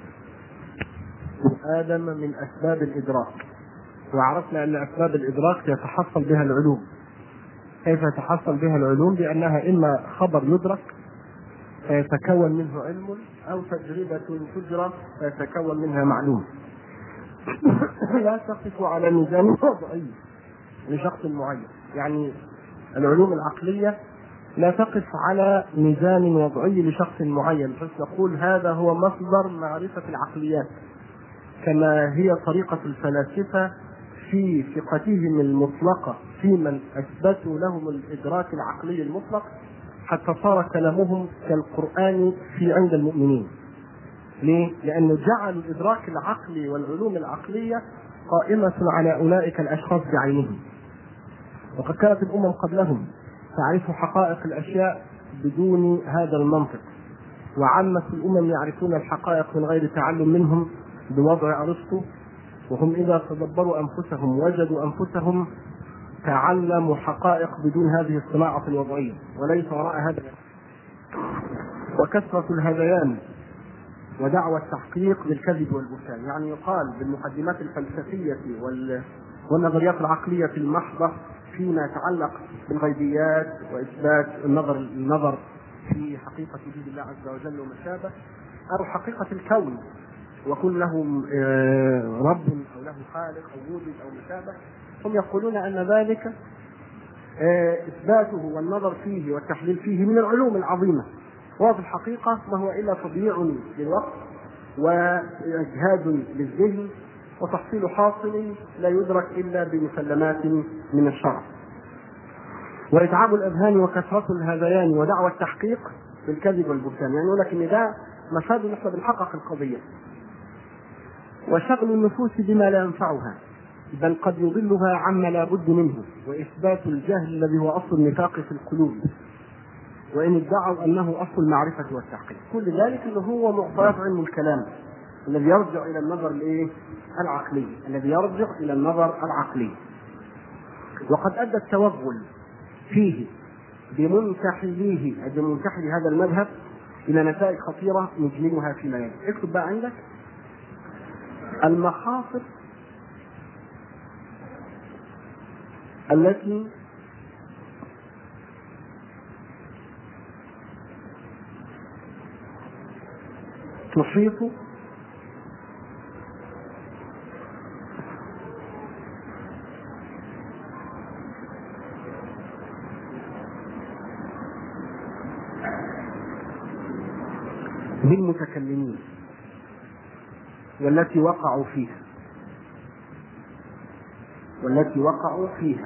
آدم من أسباب الإدراك وعرفنا أن أسباب الإدراك يتحصل بها العلوم كيف يتحصل بها العلوم؟ بأنها إما خبر يدرك فيتكون منه علم أو تجربة تجرى فيتكون منها معلوم لا تقف على ميزان وضعي لشخص معين يعني العلوم العقلية لا تقف على ميزان وضعي لشخص معين بحيث نقول هذا هو مصدر معرفة العقليات كما هي طريقة الفلاسفة في ثقتهم المطلقة في من أثبتوا لهم الإدراك العقلي المطلق حتى صار كلامهم كالقرآن في عند المؤمنين ليه؟ لأنه جعلوا الإدراك العقلي والعلوم العقلية قائمة على أولئك الأشخاص بعينهم وقد كانت الأمم قبلهم تعرف حقائق الأشياء بدون هذا المنطق وعامة الأمم يعرفون الحقائق من غير تعلم منهم بوضع أرسطو وهم إذا تدبروا أنفسهم وجدوا أنفسهم تعلموا حقائق بدون هذه الصناعة الوضعية وليس وراء هذا وكثرة الهذيان ودعوى التحقيق بالكذب والبهتان يعني يقال بالمقدمات الفلسفية والنظريات العقلية المحضة فيما يتعلق بالغيبيات واثبات النظر النظر في حقيقه وجود الله عز وجل وما شابه او حقيقه الكون وكن له رب او له خالق او وجود او ما شابه هم يقولون ان ذلك اثباته والنظر فيه والتحليل فيه من العلوم العظيمه وفي الحقيقه ما هو الا تضييع للوقت واجهاد للذهن وتحصيل حاصل لا يدرك الا بمسلمات من الشرع. واتعاب الاذهان وكثره الهذيان ودعوى التحقيق بالكذب والبهتان، يعني يقول لك ان ده مفاد نحن بنحقق القضيه. وشغل النفوس بما لا ينفعها بل قد يضلها عما لا بد منه واثبات الجهل الذي هو اصل النفاق في القلوب وان ادعوا انه اصل المعرفه والتحقيق كل ذلك اللي هو معطيات علم الكلام الذي يرجع الى النظر الايه؟ العقلي، الذي يرجع الى النظر العقلي. وقد ادى التوغل فيه بمنتحليه أي بمنتحل هذا المذهب الى نتائج خطيره نجملها فيما يلي. اكتب بقى عندك المخاطر التي تحيط بالمتكلمين والتي وقعوا فيها والتي وقعوا فيها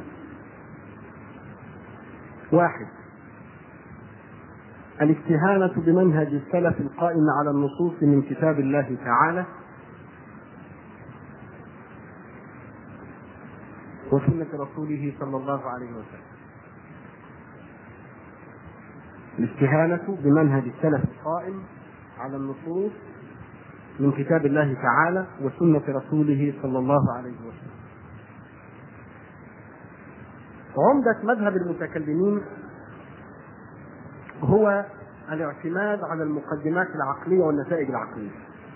واحد الاستهانة بمنهج السلف القائم على النصوص من كتاب الله تعالى وسنة رسوله صلى الله عليه وسلم الاستهانة بمنهج السلف القائم على النصوص من كتاب الله تعالى وسنة رسوله صلى الله عليه وسلم عمدة مذهب المتكلمين هو الاعتماد على المقدمات العقلية والنتائج العقلية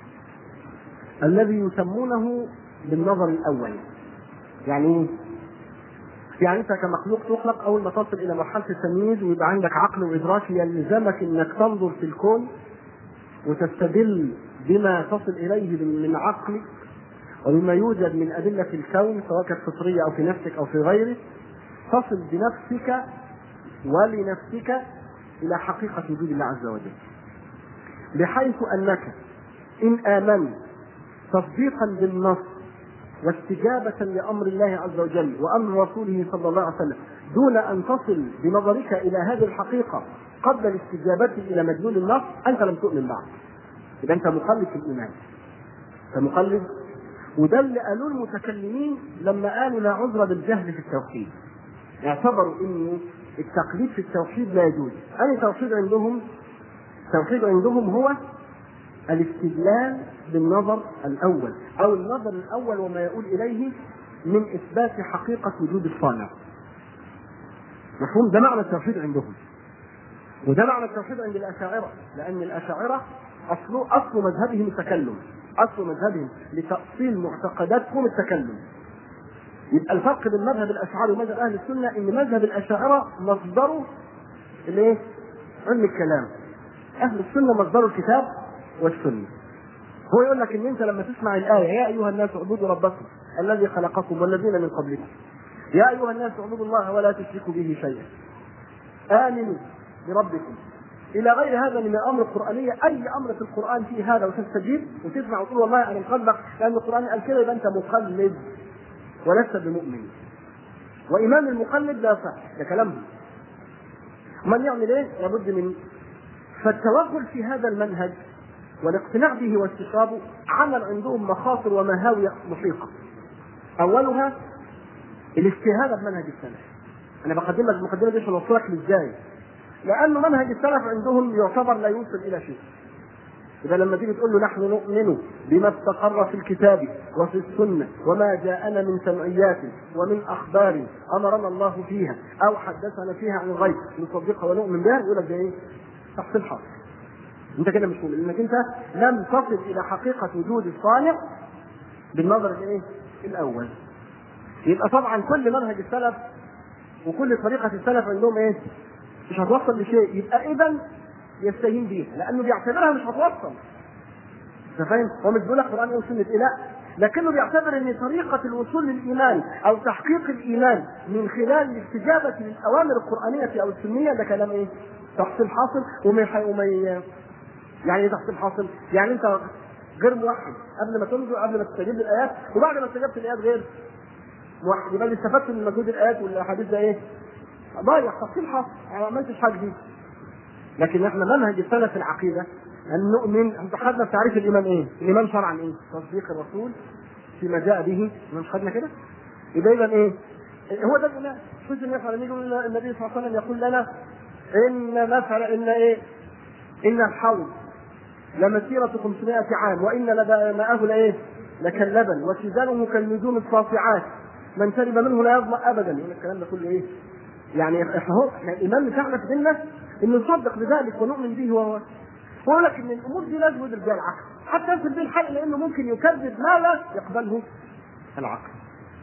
الذي يسمونه بالنظر الأول يعني ايه؟ يعني انت كمخلوق تخلق اول ما تصل الى مرحله التمييز ويبقى عندك عقل وادراك يلزمك انك تنظر في الكون وتستدل بما تصل اليه من عقلك وبما يوجد من ادله الكون سواء كانت فطريه او في نفسك او في غيرك تصل بنفسك ولنفسك الى حقيقه وجود الله عز وجل بحيث انك ان امنت تصديقا بالنص واستجابة لأمر الله عز وجل وأمر رسوله صلى الله عليه وسلم دون أن تصل بنظرك إلى هذه الحقيقة قبل الاستجابة إلى مدلول النص أنت لم تؤمن بعد يبقى أنت مقلد في الإيمان أنت مقلد وده اللي قالوه المتكلمين لما قالوا لا عذر بالجهل في التوحيد اعتبروا ان التقليد في التوحيد لا يجوز أي توحيد عندهم التوحيد عندهم هو الاستدلال بالنظر الاول او النظر الاول وما يؤول اليه من اثبات حقيقه وجود الصانع مفهوم ده معنى التوحيد عندهم وده معنى التوحيد عند الاشاعره لان الاشاعره اصل اصل مذهبهم التكلم اصل مذهبهم لتاصيل معتقداتهم التكلم يبقى الفرق بين مذهب الاشاعره ومذهب اهل السنه ان مذهب الاشاعره مصدره الايه؟ علم الكلام اهل السنه مصدر الكتاب والسنه هو يقول لك ان انت لما تسمع الايه يا ايها الناس اعبدوا ربكم الذي خلقكم والذين من قبلكم يا ايها الناس اعبدوا الله ولا تشركوا به شيئا امنوا بربكم الى غير هذا من الامر القرانيه اي امر في القران فيه هذا وتستجيب وتسمع وتقول والله انا مصدق لان القران قال كده يبقى انت مقلد ولست بمؤمن وايمان المقلد لا صح ده كلامهم من يعمل ايه؟ لابد من فالتوغل في هذا المنهج والاقتناع به واستشرابه عمل عندهم مخاطر ومهاوي محيطه. اولها الاستهانه بمنهج السلف. انا بقدم لك المقدمه دي عشان اوصلك ازاي. لانه منهج السلف عندهم يعتبر لا يوصل الى شيء. إذا لما تيجي تقول له نحن نؤمن بما استقر في الكتاب وفي السنة وما جاءنا من سمعيات ومن أخبار أمرنا الله فيها أو حدثنا فيها عن الغيب نصدقها ونؤمن بها يقول لك ده إيه؟ تحصيل حاصل. انت كده مش مؤمن لانك انت لم تصل الى حقيقه وجود الصانع بالنظر الايه؟ الاول. يبقى طبعا كل منهج السلف وكل طريقه السلف عندهم ايه؟ مش هتوصل لشيء يبقى اذا يستهين بيها لانه بيعتبرها مش هتوصل. انت فاهم؟ هو مش بيقول لك قران او سنه ايه؟ لا لكنه بيعتبر ان طريقه الوصول للايمان او تحقيق الايمان من خلال الاستجابه للاوامر القرانيه او السنيه ده كلام ايه؟ تحصيل حاصل وما وما يعني ايه تحصيل حاصل؟ يعني انت غير موحد قبل ما تنظر قبل ما تستجيب للايات وبعد ما استجبت الايات غير موحد يبقى اللي استفدت من مجهود الايات والاحاديث ده ايه؟ ضايع تحصيل حاصل يعني ما عملتش حاجه جديده لكن احنا منهج السلف في العقيده ان نؤمن انت خدنا في تعريف الايمان ايه؟ الايمان شرعا ايه؟ تصديق الرسول فيما جاء به مش خدنا كده؟ يبقى اذا ايه؟ هو ده الايمان شوف النبي النبي صلى الله عليه وسلم يقول لنا ان مثل ان ايه؟ ان الحوض لمسيرة 500 عام وإن ماءه لإيه؟ لكاللبن وشجانه كالنجوم الصافعات من شرب منه لا يظمأ أبدا يقول الكلام ده كله إيه؟ يعني احنا هو احنا الإيمان بتاعنا في ديننا إن نصدق بذلك ونؤمن به وهو ويقول لك إن الأمور دي لازم يدرك بها العقل حتى يصل به الحل لأنه ممكن يكذب ما لا يقبله العقل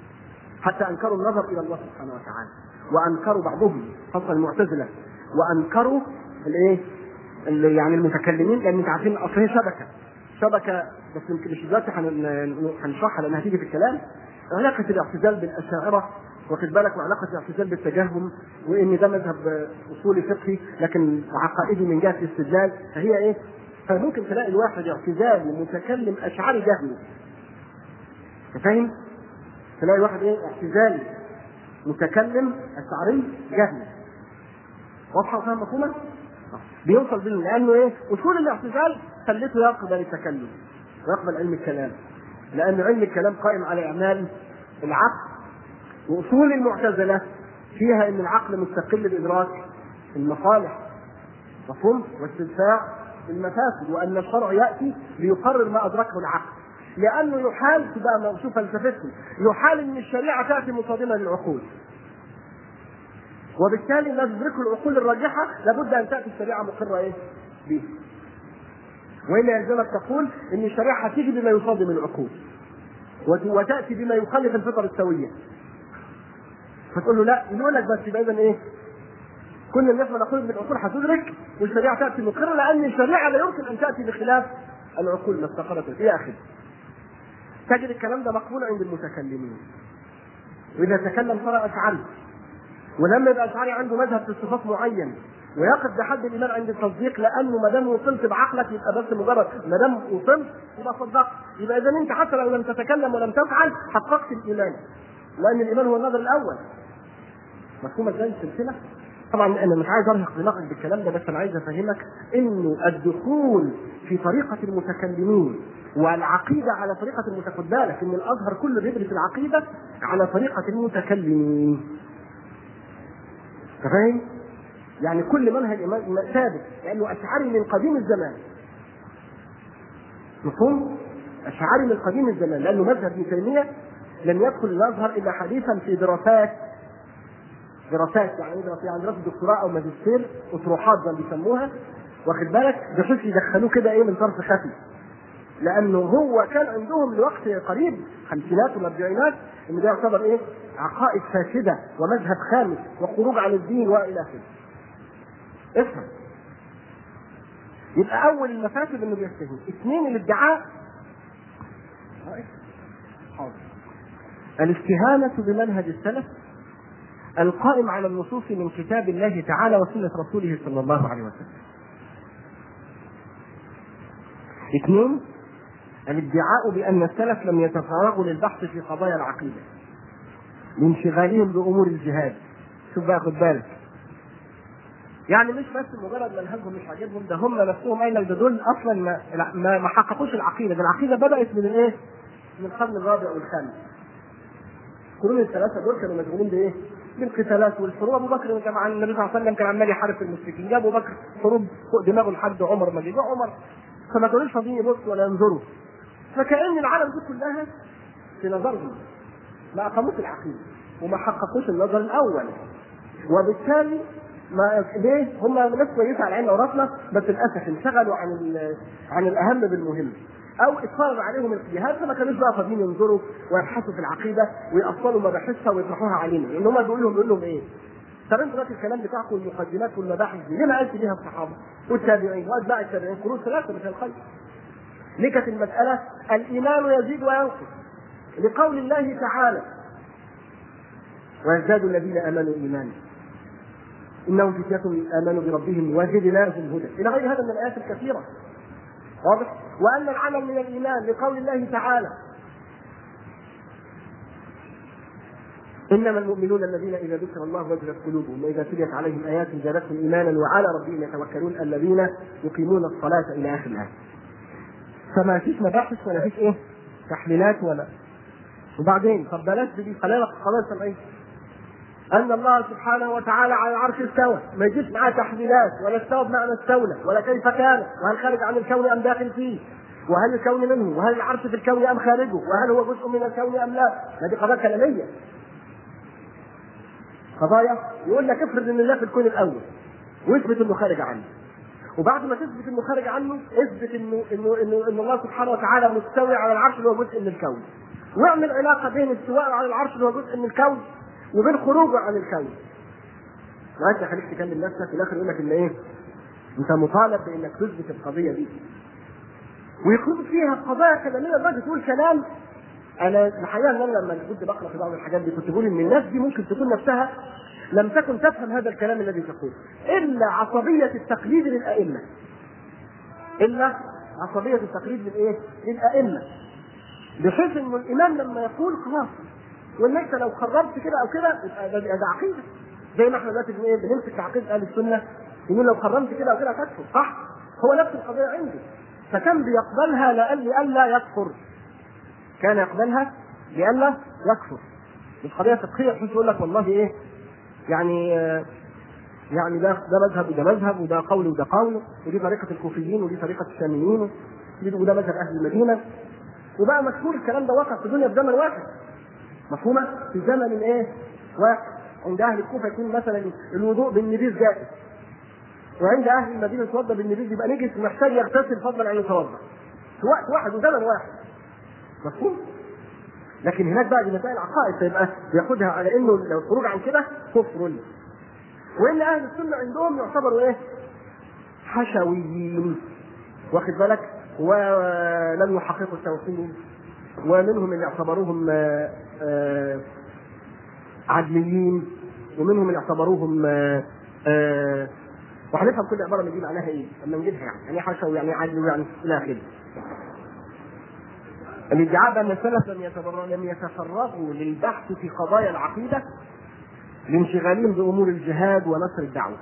حتى أنكروا النظر إلى الله سبحانه وتعالى وأنكروا بعضهم خاصة المعتزلة وأنكروا الإيه؟ اللي يعني المتكلمين لان انت عارفين اصل هي شبكه شبكه بس يمكن مش دلوقتي هن- هنشرحها لانها هتيجي في الكلام علاقه الاعتزال بالاشاعره واخد بالك وعلاقه الاعتزال بالتجهم وان ده مذهب اصولي فقهي لكن عقائدي من جهه الاستدلال فهي ايه؟ فممكن تلاقي الواحد اعتزالي متكلم اشعري جهمي فاهم؟ تلاقي واحد ايه اعتزالي متكلم اشعري جهمي واضحه وفاهم مفهومه؟ بيوصل بينهم لانه ايه؟ اصول الاعتزال خلته يقبل التكلم ويقبل علم الكلام لان علم الكلام قائم على اعمال العقل واصول المعتزله فيها ان العقل مستقل بادراك المصالح مفهوم واستدفاع المفاسد وان الشرع ياتي ليقرر ما ادركه العقل لانه يحال بقى شوف فلسفتهم يحال ان الشريعه تاتي مصادمه للعقول وبالتالي لا تدركه العقول الراجحه لابد ان تاتي الشريعه مقره ايه؟ به. والا يلزمك تقول ان الشريعه هتيجي بما يصادم العقول. وت- وتاتي بما يخالف الفطر السويه. فتقول له لا يقول لك بس يبقى اذا ايه؟ كل اللي احنا نقول بالعقول هتدرك والشريعه تاتي مقره لان الشريعه لا يمكن ان تاتي بخلاف العقول ما استقرت الى اخره. تجد الكلام ده مقبول عند المتكلمين. واذا تكلم صار اشعري ولما يبقى اشعري عنده مذهب في الصفات معين ويقف بحد الايمان عند التصديق لانه ما دام وصلت بعقلك يبقى بس مجرد ما دام وصلت يبقى صدقت يبقى اذا انت حتى لو لم تتكلم ولم تفعل حققت الايمان لان الايمان هو النظر الاول مفهوم ازاي السلسله؟ طبعا انا مش عايز ارهق دماغك بالكلام ده بس انا عايز افهمك انه الدخول في طريقه المتكلمين والعقيده على طريقه المت- خد بالك ان الازهر كله بيدرس العقيده على طريقه المتكلمين أنت فاهم؟ يعني كل منهج إمام- ثابت لانه اشعري من قديم الزمان مفهوم؟ اشعري من قديم الزمان لانه مذهب ابن تيميه لم يدخل الازهر الا حديثا في دراسات دراسات يعني يدرس يعني دراسه دكتوراه او ماجستير اطروحات زي ما بيسموها واخد بالك بحيث يدخلوه كده ايه من طرف خفي لانه هو كان عندهم لوقت قريب خمسينات والاربعينات ان ده يعتبر ايه عقائد فاسده ومذهب خامس وخروج عن الدين والى اخره. افهم. يبقى اول المفاسد انه بيستهين، اثنين الادعاء حاضر. الاستهانة بمنهج السلف القائم على النصوص من كتاب الله تعالى وسنة رسوله صلى الله عليه وسلم. اثنين الادعاء بأن السلف لم يتفرغوا للبحث في قضايا العقيدة لانشغالهم بأمور الجهاد شوف بقى خد بالك يعني مش بس مجرد منهجهم مش عاجبهم ده هم نفسهم قايل ده دول اصلا ما, ما, ما حققوش العقيده ده العقيده بدات من الايه؟ من القرن الرابع والخامس القرون الثلاثه دول كانوا مشغولين بايه؟ بالقتالات والحروب ابو بكر كان عن النبي صلى الله عليه وسلم كان عمال يحارب في المشركين جاب ابو بكر حروب فوق دماغه لحد عمر ما جه عمر فما كانوش فاضيين يبصوا ولا ينظروا فكأن العالم دي كلها في نظرهم ما أقاموش العقيدة وما حققوش النظر الأول وبالتالي ما ليه؟ هم ناس كويسه على عيننا وراسنا بس للاسف انشغلوا عن ال- عن الاهم بالمهم او اتفرض عليهم الجهاد فما كانوش بقى فاضيين ينظروا ويبحثوا في العقيده ويأصلوا مباحثها ويطرحوها علينا لان هم بيقول لهم بيقول لهم ايه؟ طب انتوا دلوقتي الكلام بتاعكم المقدمات والمباحث دي ليه ما قالش بيها الصحابه والتابعين واتباع التابعين قرون ثلاثه مش الخير ليه كانت المساله الايمان يزيد وينقص لقول الله تعالى ويزداد الذين امنوا ايمانا انهم فتية امنوا بربهم وزدناهم هدى الى غير هذا من الايات الكثيره واضح وان العمل من الايمان لقول الله تعالى انما المؤمنون الذين اذا ذكر الله وجلت قلوبهم واذا تليت عليهم ايات زادتهم ايمانا وعلى ربهم يتوكلون الذين يقيمون الصلاه الى اخر الايه فما فيش مباحث ولا فيش ايه تحليلات ولا وبعدين طب بلاش دي خلينا خلاص سامعين ان الله سبحانه وتعالى على العرش استوى ما يجيش معاه تحليلات ولا استوى بمعنى استولى ولا كيف كان وهل خارج عن الكون ام داخل فيه وهل الكون منه وهل العرش في الكون ام خارجه وهل هو جزء من الكون ام لا ما دي قضايا كلاميه قضايا يقول لك افرض ان الله في الكون الاول واثبت انه خارج عنه وبعد ما تثبت انه خارج عنه اثبت انه انه انه ان الله سبحانه وتعالى مستوي على العرش اللي هو جزء من الكون واعمل علاقه بين استواء على العرش اللي هو جزء من الكون وبين خروجه عن الكون ما انت خليك تكلم نفسك في الاخر يقول لك ان ايه انت مطالب بانك تثبت القضيه دي ويخوض فيها قضايا كلاميه لدرجه تقول كلام انا الحقيقه ان انا لما كنت بقرا في بعض الحاجات دي كنت بقول ان الناس دي ممكن تكون نفسها لم تكن تفهم هذا الكلام الذي تقول الا عصبيه التقليد للائمه الا عصبيه التقليد للايه؟ للائمه بحيث انه الامام لما يقول خلاص وان انت لو قررت كده او كده يبقى ده, ده عقيده زي ما احنا دلوقتي بن- ايه بنمسك عقيده اهل السنه يقول لو قررت كده او كده هتكفر صح؟ هو نفس القضيه عندي فكان بيقبلها لأن لئلا يكفر كان يقبلها لئلا يكفر مش قضيه فقهيه بحيث يقول لك والله ايه يعني آه، يعني ده ده مذهب وده مذهب وده قول وده قول ودي طريقه الكوفيين ودي طريقه الشاميين ودي- وده مذهب اهل المدينه وبقى مشهور الكلام ده واقع في الدنيا في زمن واحد مفهومه في زمن ايه واحد عند اهل الكوفه يكون مثلا الوضوء بالنبيذ جائز وعند اهل المدينه يتوضا بالنبيذ يبقى نجس محتاج يغتسل فضلا عن يتوضا في وقت واحد وزمن واحد مفهوم لكن هناك بقى دي مسائل عقائد فيبقى بياخدها على انه لو الخروج عن كده كفر وان اهل السنه عندهم يعتبروا ايه؟ حشويين واخد بالك ولم يحققوا التوحيد ومنهم اللي اعتبروهم آه، آه، عدليين ومنهم اللي اعتبروهم آه، آه، وهنفهم كل عباره من دي معناها ايه لما نجيبها يعني يعني حشو يعني عدل يعني الى اخره الادعاء بان السلف لم يتبر- لم يتفرغوا للبحث في قضايا العقيده لانشغالهم بامور الجهاد ونصر الدعوه.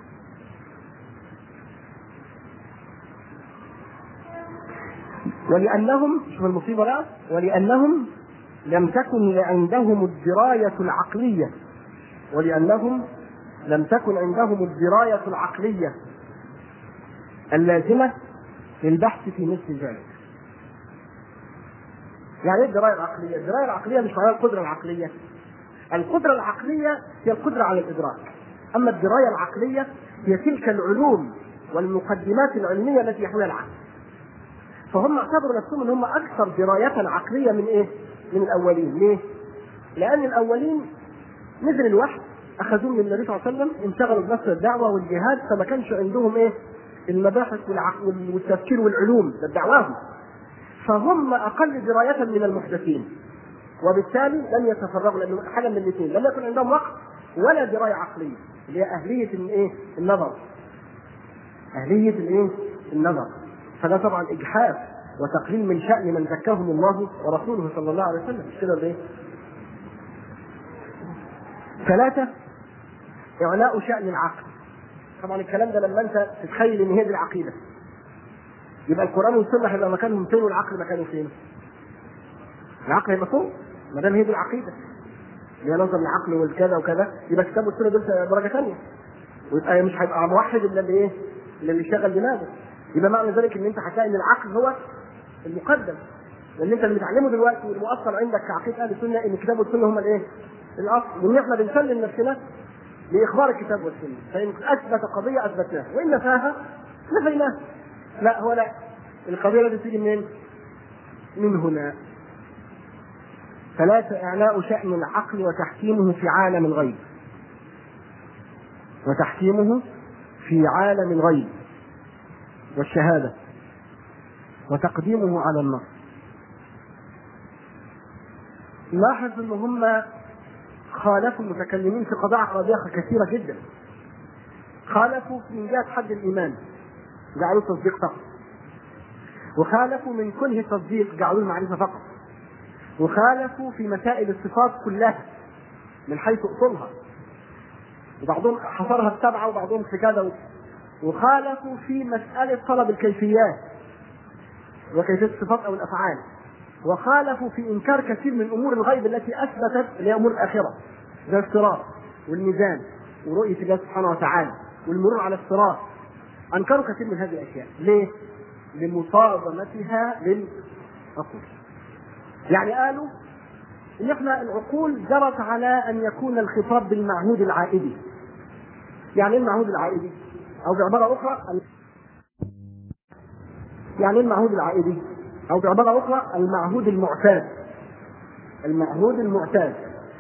ولانهم شوف المصيبه بقى ولانهم لم تكن عندهم الدرايه العقليه ولانهم لم تكن عندهم الدرايه العقليه اللازمه للبحث في مثل ذلك. يعني ايه الدرايه العقليه؟ الدرايه العقليه مش معناها القدره العقليه. القدره العقليه هي القدره على الادراك. اما الدرايه العقليه هي تلك العلوم والمقدمات العلميه التي يحملها العقل. فهم اعتبروا نفسهم ان هم اكثر درايه عقليه من ايه؟ من الاولين، ليه؟ لان الاولين نزل الوحي اخذوه من النبي صلى الله عليه وسلم انشغلوا بنصر الدعوه والجهاد فما كانش عندهم ايه؟ المباحث والعق- والتفكير والعلوم ده دعواهم. فهم اقل درايه من المحدثين وبالتالي لم يتفرغوا لانه حاجه من الاثنين لم يكن عندهم وقت ولا درايه عقليه اللي هي اهليه الايه؟ النظر اهليه الايه؟ النظر فده طبعا اجحاف وتقليل من شان من زكاهم الله ورسوله صلى الله عليه وسلم مش كده ولا ايه؟ ثلاثه اعلاء شان العقل طبعا الكلام ده لما انت تتخيل ان هي دي العقيده يبقى القران والسنه هيبقى مكانهم فين والعقل مكانه فين؟ العقل هيبقى فوق ما دام هي دي العقيده اللي هي نظر العقل والكذا وكذا يبقى الكتاب والسنه دول درجه ثانيه ويبقى مش هيبقى موحد الا اللي ايه؟ الا اللي يشغل دماغه يبقى معنى ذلك ان انت هتلاقي ان العقل هو المقدم لان انت اللي بتعلمه دلوقتي والمؤثر عندك كعقيده اهل السنه ان الكتاب والسنه هم الايه؟ الاصل وان احنا بنسلم نفسنا لاخبار الكتاب والسنه فان اثبت قضيه اثبتناها وان نفاها نفيناها لا هو لا القضيه التي تيجي منين؟ من هنا ثلاثة إعلاء شأن العقل وتحكيمه في عالم الغيب وتحكيمه في عالم الغيب والشهادة وتقديمه على النص لاحظ ان هم خالفوا المتكلمين في قضايا عقديه كثيره جدا خالفوا من جهه حد الايمان جعلوه تصديق فقط وخالفوا من كره التصديق جعلوه المعرفه فقط وخالفوا في مسائل الصفات كلها من حيث اصولها وبعضهم حصرها السبعه وبعضهم في كذا وخالفوا في مساله طلب الكيفيات وكيفيه الصفات او الافعال وخالفوا في انكار كثير من امور الغيب التي اثبتت اللي هي امور الاخره زي الصراط والميزان ورؤيه الله سبحانه وتعالى والمرور على الصراط انكروا كثير من هذه الاشياء ليه؟ لمصادمتها للعقول يعني قالوا ان احنا العقول جرت على ان يكون الخطاب بالمعهود العائدي يعني ايه المعهود العائدي او بعباره اخرى يعني ايه المعهود العائدي او بعباره اخرى المعهود المعتاد المعهود المعتاد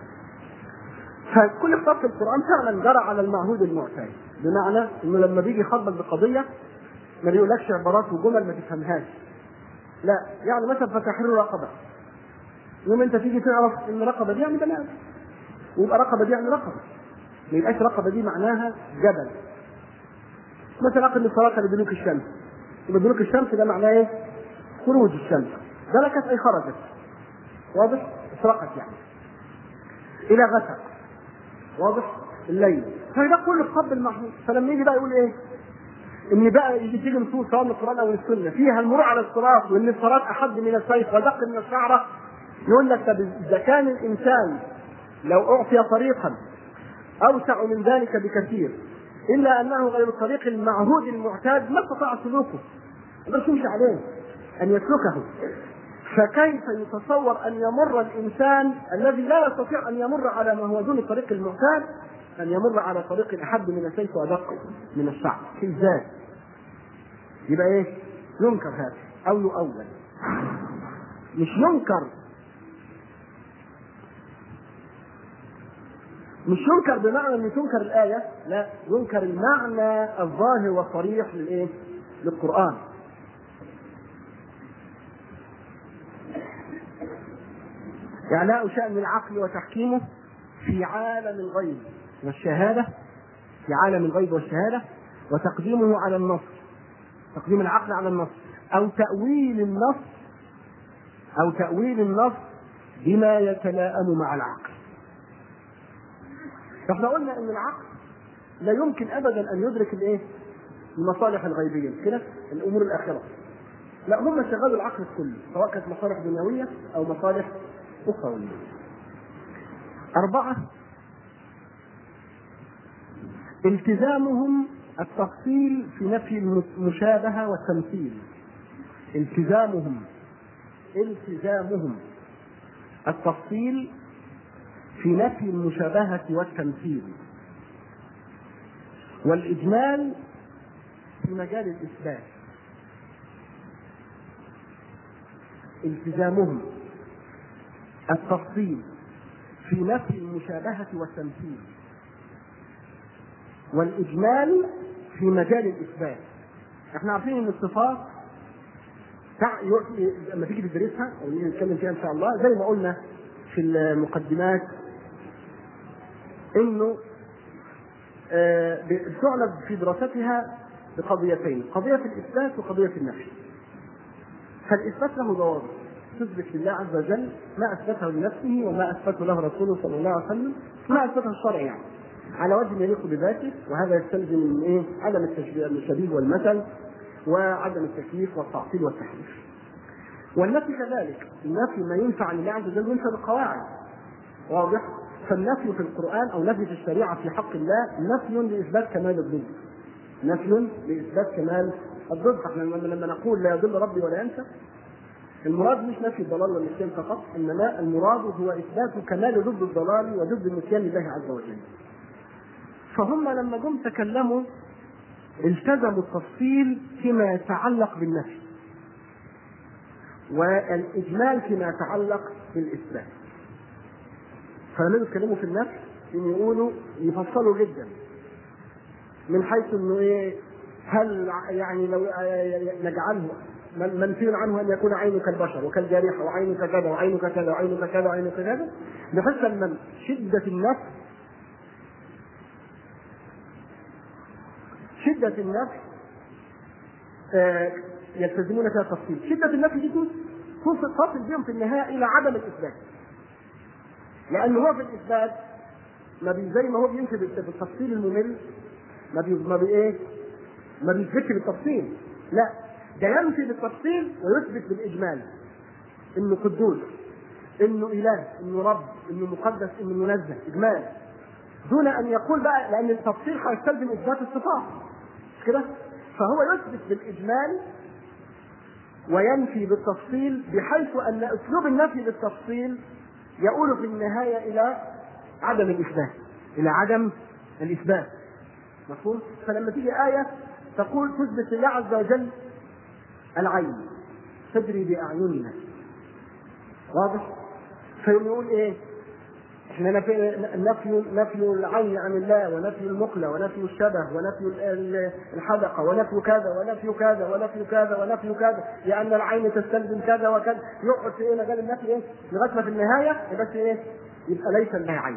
فكل خطاب في القران فعلا جرى على المعهود المعتاد بمعنى انه لما بيجي يخاطبك بقضيه ما بيقولكش عبارات وجمل ما تفهمهاش لا يعني مثلا فتحرير رقبه يوم انت تيجي تعرف ان رقبه دي يعني بني ادم ويبقى رقبه دي يعني رقبه ما يبقاش رقبه دي معناها جبل مثلا اقم الصلاه لدلوك الشمس يبقى دلوك الشمس ده معناه ايه؟ خروج الشمس دلكت اي خرجت واضح؟ اشرقت يعني الى غسق واضح؟ الليل فده كله قبل المحمود فلما يجي بقى يقول ايه؟ ان بقى يجي تيجي نصوص سواء من القران او من السنه فيها المرور على الصراط وان الصراط احد من السيف ودق من الشعره يقول لك طب اذا كان الانسان لو اعطي طريقا اوسع من ذلك بكثير الا انه غير الطريق المعهود المعتاد ما استطاع سلوكه ما يمشي عليه ان يسلكه فكيف يتصور ان يمر الانسان الذي لا يستطيع ان يمر على ما هو دون الطريق المعتاد ان يمر على طريق احد من السيف وادق من الشعب ازاي؟ يبقى ايه؟ ينكر هذا او يؤول مش ينكر مش ينكر بمعنى ان تنكر الايه لا ينكر المعنى الظاهر والصريح للايه؟ للقران إعلاء شأن العقل وتحكيمه في عالم الغيب والشهادة في عالم الغيب والشهادة وتقديمه على النص تقديم العقل على النص أو تأويل النص أو تأويل النص بما يتلائم مع العقل فاحنا قلنا ان العقل لا يمكن ابدا ان يدرك الايه؟ المصالح الغيبيه كده الامور الاخره لا هم شغلوا العقل كله سواء كانت مصالح دنيويه او مصالح اخرويه اربعه التزامهم التفصيل في نفي المشابهه والتمثيل التزامهم التزامهم التفصيل في نفي المشابهة والتمثيل والإجمال في مجال الإثبات التزامهم التفصيل في نفي المشابهة والتمثيل والإجمال في مجال الإثبات احنا عارفين ان الصفات تع... لما تيجي تدرسها او نيجي نتكلم فيها ان شاء الله زي ما قلنا في المقدمات انه بتعنى في دراستها بقضيتين قضية الإثبات وقضية النفي فالإثبات له ضوابط تثبت لله عز وجل ما أثبته لنفسه وما أثبته له رسوله صلى الله عليه وسلم ما أثبته الشرع يعني على وجه يليق بذاته وهذا يستلزم من إيه؟ عدم التشبيه الشبيه والمثل وعدم التكييف والتعطيل والتحريف والنفي كذلك النفي ما ينفع لله عز وجل ينفع بالقواعد واضح فالنفي في القرآن أو نفي في الشريعة في حق الله نفي لإثبات كمال الضد نفي لإثبات كمال الضد احنا لما نقول لا يضل ربي ولا ينسى المراد مش نفي الضلال والنسيان فقط انما المراد هو اثبات كمال ضد الضلال وضد النسيان لله عز وجل فهم لما جم تكلموا التزموا التفصيل فيما يتعلق بالنفي والاجمال فيما يتعلق بالاثبات فلما يتكلموا في النفس ان يقولوا يفصلوا جدا من حيث انه ايه هل يعني لو نجعله منفي عنه ان يكون عينك البشر وكالجارحه وعينك كذا وعينك كذا وعينك كذا وعينك كذا بحيث ان شده النفس شده النفس آه يلتزمون فيها التفصيل شده النفس دي تصل بهم في النهايه الى عدم الاثبات لأن هو في الإثبات ما بي زي ما هو بينفي بالتفصيل الممل ما بي ما بي إيه؟ ما بيثبتش بالتفصيل لا ده ينفي بالتفصيل ويثبت بالإجمال إنه قدوس إنه إله إنه رب إنه مقدس إنه منزه إجمال دون أن يقول بقى لأن التفصيل هيستلزم إثبات الصفات مش كده؟ فهو يثبت بالإجمال وينفي بالتفصيل بحيث أن أسلوب النفي بالتفصيل يؤول في النهاية إلى عدم الإثبات إلى عدم الإثبات مفهوم؟ فلما تيجي آية تقول تثبت لله عز وجل العين تجري بأعيننا واضح؟ فيقول إيه؟ احنا نفي نفي نفي العين عن الله ونفي المقلة ونفي الشبه ونفي الحدقة ونفي كذا ونفي كذا ونفي كذا ونفي كذا لأن العين تستلزم كذا وكذا يقعد في ايه مجال النفي ايه لغاية ما في النهاية بس ايه يبقى ليس لها عين.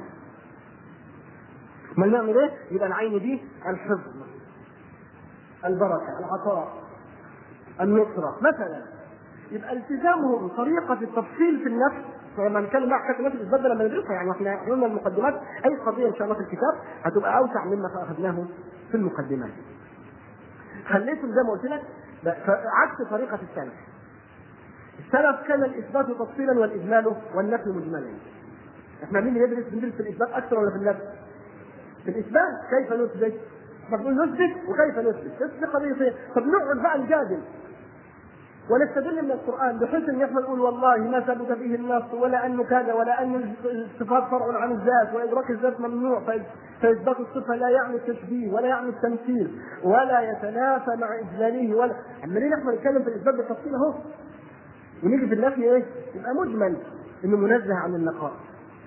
ما نعمل ايه؟ يبقى العين دي الحفظ البركة العطاء النصرة مثلا يبقى التزامهم طريقة التفصيل في النفس فلما نتكلم بقى حكايه النفس الاسباب لما ندرسها يعني احنا قلنا المقدمات اي قضيه ان شاء الله في الكتاب هتبقى اوسع مما اخذناه في المقدمات. خليتم زي ما قلت لك عكس طريقه السلف. السلف كان الاثبات تفصيلا والاجمال والنفي مجملا. احنا مين يدرس بندرس في الاثبات اكثر ولا في النفي؟ في الاثبات كيف نثبت؟ نقول نثبت وكيف نثبت؟ دي قضيتين، طب نقعد بقى نجادل ونستدل من القرآن بحيث ان احنا نقول والله ما ثبت به النص ولا انه كذا ولا ان الصفات فرع عن الذات وادراك الذات ممنوع فاثبات الصفه لا يعني التشبيه ولا يعني التمثيل ولا يتنافى مع اجلاله ولا عمالين احنا نتكلم في الاثبات بالتفصيل اهو ونيجي في النفي ايه؟ يبقى مجمل انه منزه عن النقائص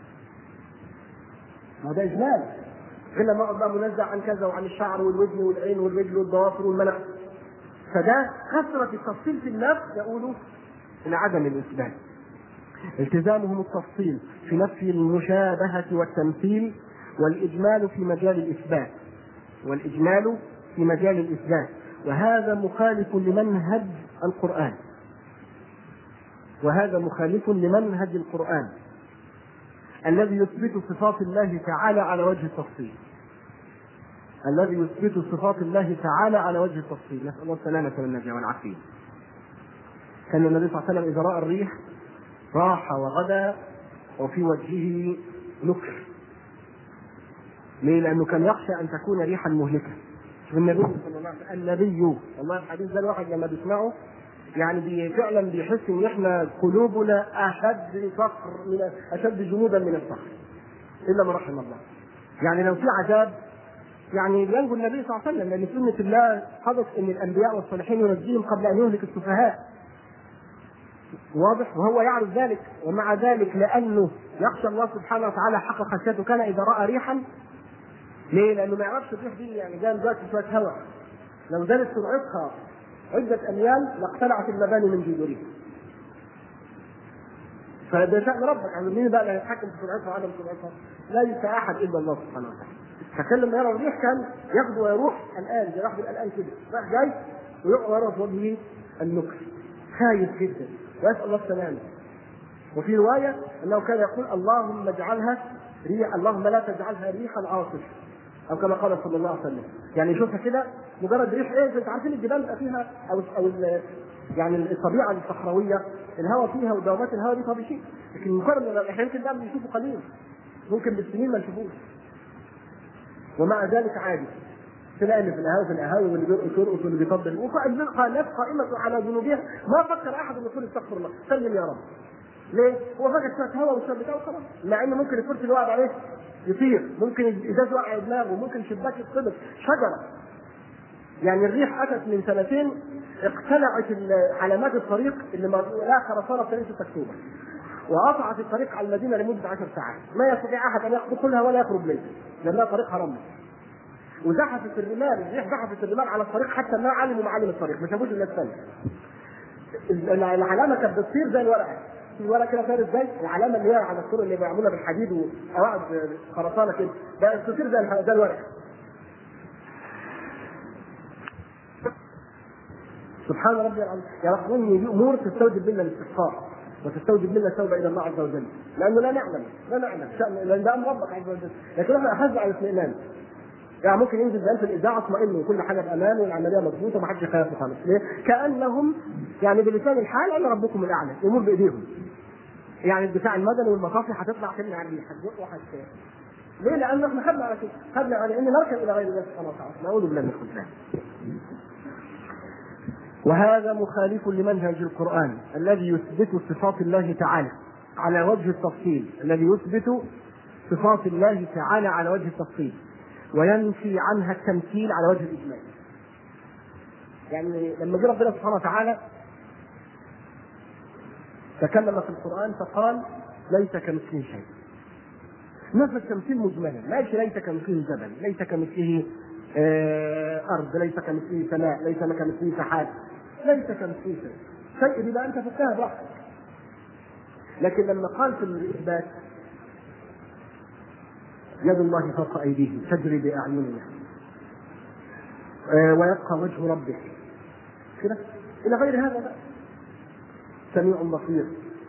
ما ده اجمال غير ما اقعد بقى منزه عن كذا وعن الشعر والودن والعين والرجل والضوافر والملك فده كثرة التفصيل في النفس يقول إلى عدم الإثبات. التزامهم التفصيل في نفي المشابهة والتمثيل والإجمال في مجال الإثبات. والإجمال في مجال الإثبات، وهذا مخالف لمنهج القرآن. وهذا مخالف لمنهج القرآن الذي يثبت صفات الله تعالى على وجه التفصيل. الذي يثبت صفات الله تعالى على وجه التفصيل نسأل الله السلامة والنجاة والعافية كان النبي صلى الله عليه وسلم إذا رأى الريح راح وغدا وفي وجهه نكر ليه؟ لأنه كان يخشى أن تكون ريحا مهلكة شوف النبي صلى الله عليه وسلم النبي والله الحديث ده الواحد لما بيسمعه يعني بي فعلا بيحس ان احنا قلوبنا اشد صخر من اشد جنودا من الصخر الا ما رحم الله يعني لو في عذاب يعني ينجو النبي صلى الله عليه وسلم لان سنه الله حدث ان الانبياء والصالحين ينجيهم قبل ان يهلك السفهاء. واضح وهو يعرف ذلك ومع ذلك لانه يخشى الله سبحانه وتعالى حق خشيته كان اذا راى ريحا ليه؟ لانه ما يعرفش الريح دي يعني جايه دلوقتي شويه هواء لو زادت سرعتها عدة أميال لاقتلعت المباني من جذورها. فده شأن ربك يعني مين بقى اللي هيتحكم في سرعتها وعدم سرعتها؟ ليس أحد إلا الله سبحانه وتعالى. فكان لما يرى الريح كان ياخده ويروح الان زي واحد الان كده راح جاي ويقع ورا في وجهه النكر خايف جدا ويسال الله السلامه وفي روايه انه كان يقول اللهم اجعلها ريح اللهم لا تجعلها ريحا عاصف او كما قال صلى الله عليه وسلم يعني يشوفها كده مجرد ريح ايه انت عارفين الجبال بقى فيها او او يعني الطبيعه الصحراويه الهواء فيها ودوامات الهواء دي طبيعي شيء لكن مجرد احنا يمكن ده بنشوفه قليل ممكن بالسنين ما نشوفوش ومع ذلك عادي تلاقي اللي في القهاوي في القهاوي واللي بيرقص يرقص واللي بيطبل وقال ناس قائمة على ذنوبها ما فكر أحد أن يقول استغفر الله سلم يا رب ليه؟ هو فجأة شوية هواء والشاب بتاعه خلاص مع إنه ممكن الكرسي اللي واقع عليه يطير ممكن الإزاز وقع دماغه ممكن شباك يتخبط شجرة يعني الريح أتت من سنتين اقتلعت علامات الطريق اللي لا خرسانة في 6 أكتوبر وقطعت الطريق على المدينه لمده 10 ساعات، ما يستطيع احد ان يدخلها ولا يخرج منها، لانها طريقها رمل. وزحفت الرمال، الريح زحفت الرمال على الطريق حتى ما علموا معالم الطريق، ما شافوش الا الثانيه. العلامه كانت بتصير زي الورقه، الورقه كده صار ازاي؟ العلامه اللي هي على الطرق اللي معموله بالحديد وقواعد خرسانه كده، بقت تصير زي زي الورقه. سبحان ربي العظيم، يا رحمن دي امور تستوجب منا الاستغفار. وتستوجب منا التوبه الى الله عز وجل لانه لا نعلم لا نعلم شأن لان ده امر ربك عز وجل لكن احنا احز على الاطمئنان يعني ممكن ينزل بألف الإذاعة اطمئن وكل حاجة بأمان والعملية مضبوطة ومحدش يخاف خالص ليه؟ كأنهم يعني بلسان الحال أنا ربكم الأعلى الأمور بإيديهم يعني الدفاع المدني والمصافي هتطلع تمنع الريح هتزق وهت ليه؟ لأن احنا خدنا على كده خدنا على إن نركب إلى غير الله سبحانه وتعالى نعوذ بالله من الخذلان وهذا مخالف لمنهج القرآن الذي يثبت صفات الله تعالى على وجه التفصيل الذي يثبت صفات الله تعالى على وجه التفصيل وينفي عنها التمثيل على وجه الإجمال يعني لما جه ربنا سبحانه وتعالى تكلم في القرآن فقال ليس كمثله شيء نفى التمثيل مجملا ما قالش ليس كمثله جبل ليس كمثله آه ارض ليس كمثله سماء ليس كمثله سحاب ليس كمثله شيء شيء دي بقى انت فكها براحتك لكن لما قال في الاثبات يد الله فوق ايديهم تجري باعيننا آه ويبقى وجه ربك كده الى غير هذا بقى سميع بصير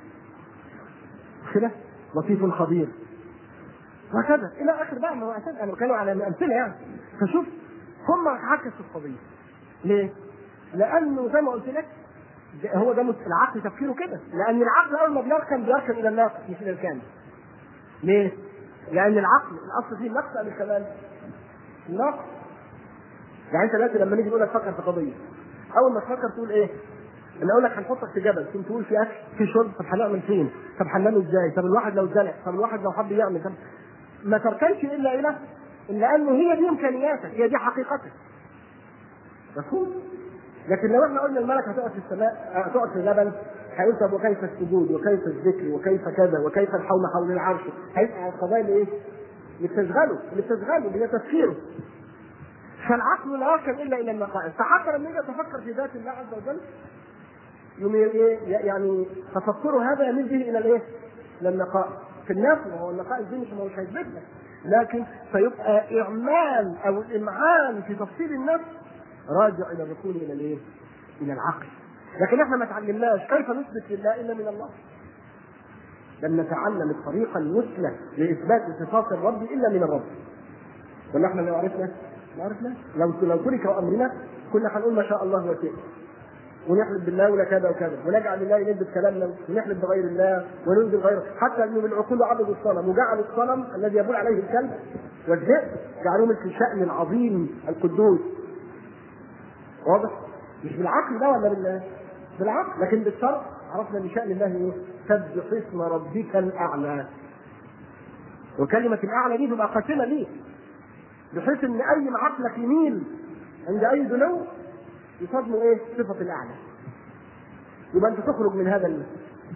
كده لطيف خبير وهكذا الى اخر بقى ما هو عشان انا بتكلم على امثله يعني فشوف هم عكسوا القضيه ليه؟ لانه زي ما قلت لك هو ده العقل تفكيره كده لان العقل اول ما بيركن بيركن الى الناقص مش الى الكامل ليه؟ لان العقل الاصل فيه النقص ام الكمال؟ النقص يعني انت دلوقتي لما نيجي نقول لك فكر في قضيه اول ما تفكر تقول ايه؟ انا اقول لك هنحطك في جبل ثم تقول في اكل في شرب طب هنعمل فين؟ طب هننام ازاي؟ طب الواحد لو زنق طب الواحد لو حب يعمل طب ما تركنش الا الى لانه هي دي امكانياتك هي دي حقيقتك مفهوم؟ لكن لو احنا قلنا الملك هتقعد في السماء هتقعد في الجبل هيقول طب وكيف السجود وكيف الذكر وكيف كذا وكيف الحوم حول العرش هيبقى القضايا اللي ايه؟ اللي بتشغله اللي بتشغله اللي هي تفكيره فالعقل لا يركن الا الى النقائص فحتى لما يجي يتفكر في ذات الله عز وجل يوم ايه يعني تفكره هذا يميل به الى الايه؟ الى النقائص في النفس وهو النقائص دي مش مش هيثبتها لكن فيبقى اعمال او الامعان في تفصيل النفس راجع الى الركون الى الايه؟ الى العقل لكن احنا ما تعلمناش كيف نثبت لله الا من الله لم نتعلم الطريقه المثلى لاثبات صفات الرب الا من الرب ولا احنا لو عرفنا ما عرفنا لو لو ترك امرنا كنا هنقول ما شاء الله وشئت ونحلف بالله ولا كذا وكذا ونجعل لله ندب كلامنا ونحلف بغير الله وننزل غيره حتى انه بالعقول عبدوا الصنم وجعلوا الصنم الذي يبول عليه الكلب والذئب جعلوه مثل الشأن العظيم القدوس واضح؟ مش بالعقل ده ولا بالله؟ بالعقل لكن بالشرع عرفنا ان شأن الله ايه؟ سبح اسم ربك الاعلى وكلمة الأعلى دي تبقى قاتلة ليك بحيث ان اي ما عقلك يميل عند اي دنو يصادموا ايه؟ صفة الأعلى. يبقى أنت تخرج من هذا ال...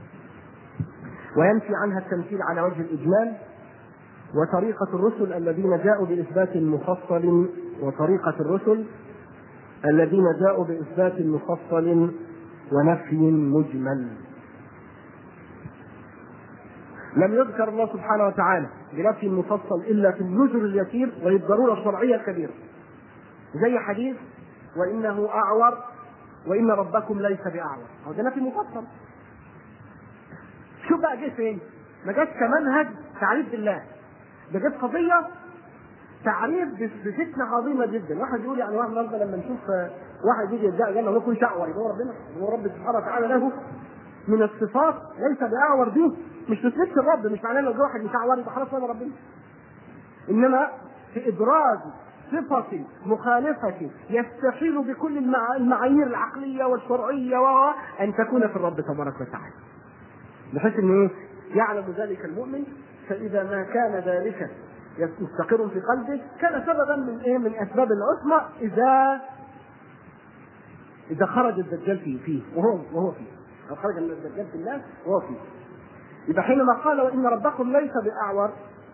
وينفي عنها التمثيل على وجه الإجمال وطريقة الرسل الذين جاءوا بإثبات مفصل وطريقة الرسل الذين جاءوا بإثبات مفصل ونفي مجمل. لم يذكر الله سبحانه وتعالى بنفي مفصل إلا في النذر اليسير وهي الضرورة الشرعية الكبيرة. زي حديث وانه اعور وان ربكم ليس باعور هو ده نفي مفصل شوف بقى جه فين ما جاش كمنهج تعريف بالله ده جت قضيه تعريف بفتنه عظيمه جدا واحد يقول يعني واحد النهارده لما نشوف واحد يجي يدعي الجنه ويكون شعور يبقى هو ربنا هو رب سبحانه وتعالى له من الصفات ليس باعور دي مش تثبتش الرب مش معناه لو جه واحد مش اعور يبقى خلاص انا ربنا انما في ادراج صفة مخالفة يستحيل بكل المعايير العقلية والشرعية أن تكون في الرب تبارك وتعالى. بحيث أن إيه؟ يعلم ذلك المؤمن فإذا ما كان ذلك مستقر في قلبه كان سببا من إيه؟ من أسباب العصمة إذا إذا خرج الدجال فيه فيه وهو وهو فيه أو خرج الدجال في الناس وهو فيه. يبقى حينما قال وإن ربكم ليس بأعور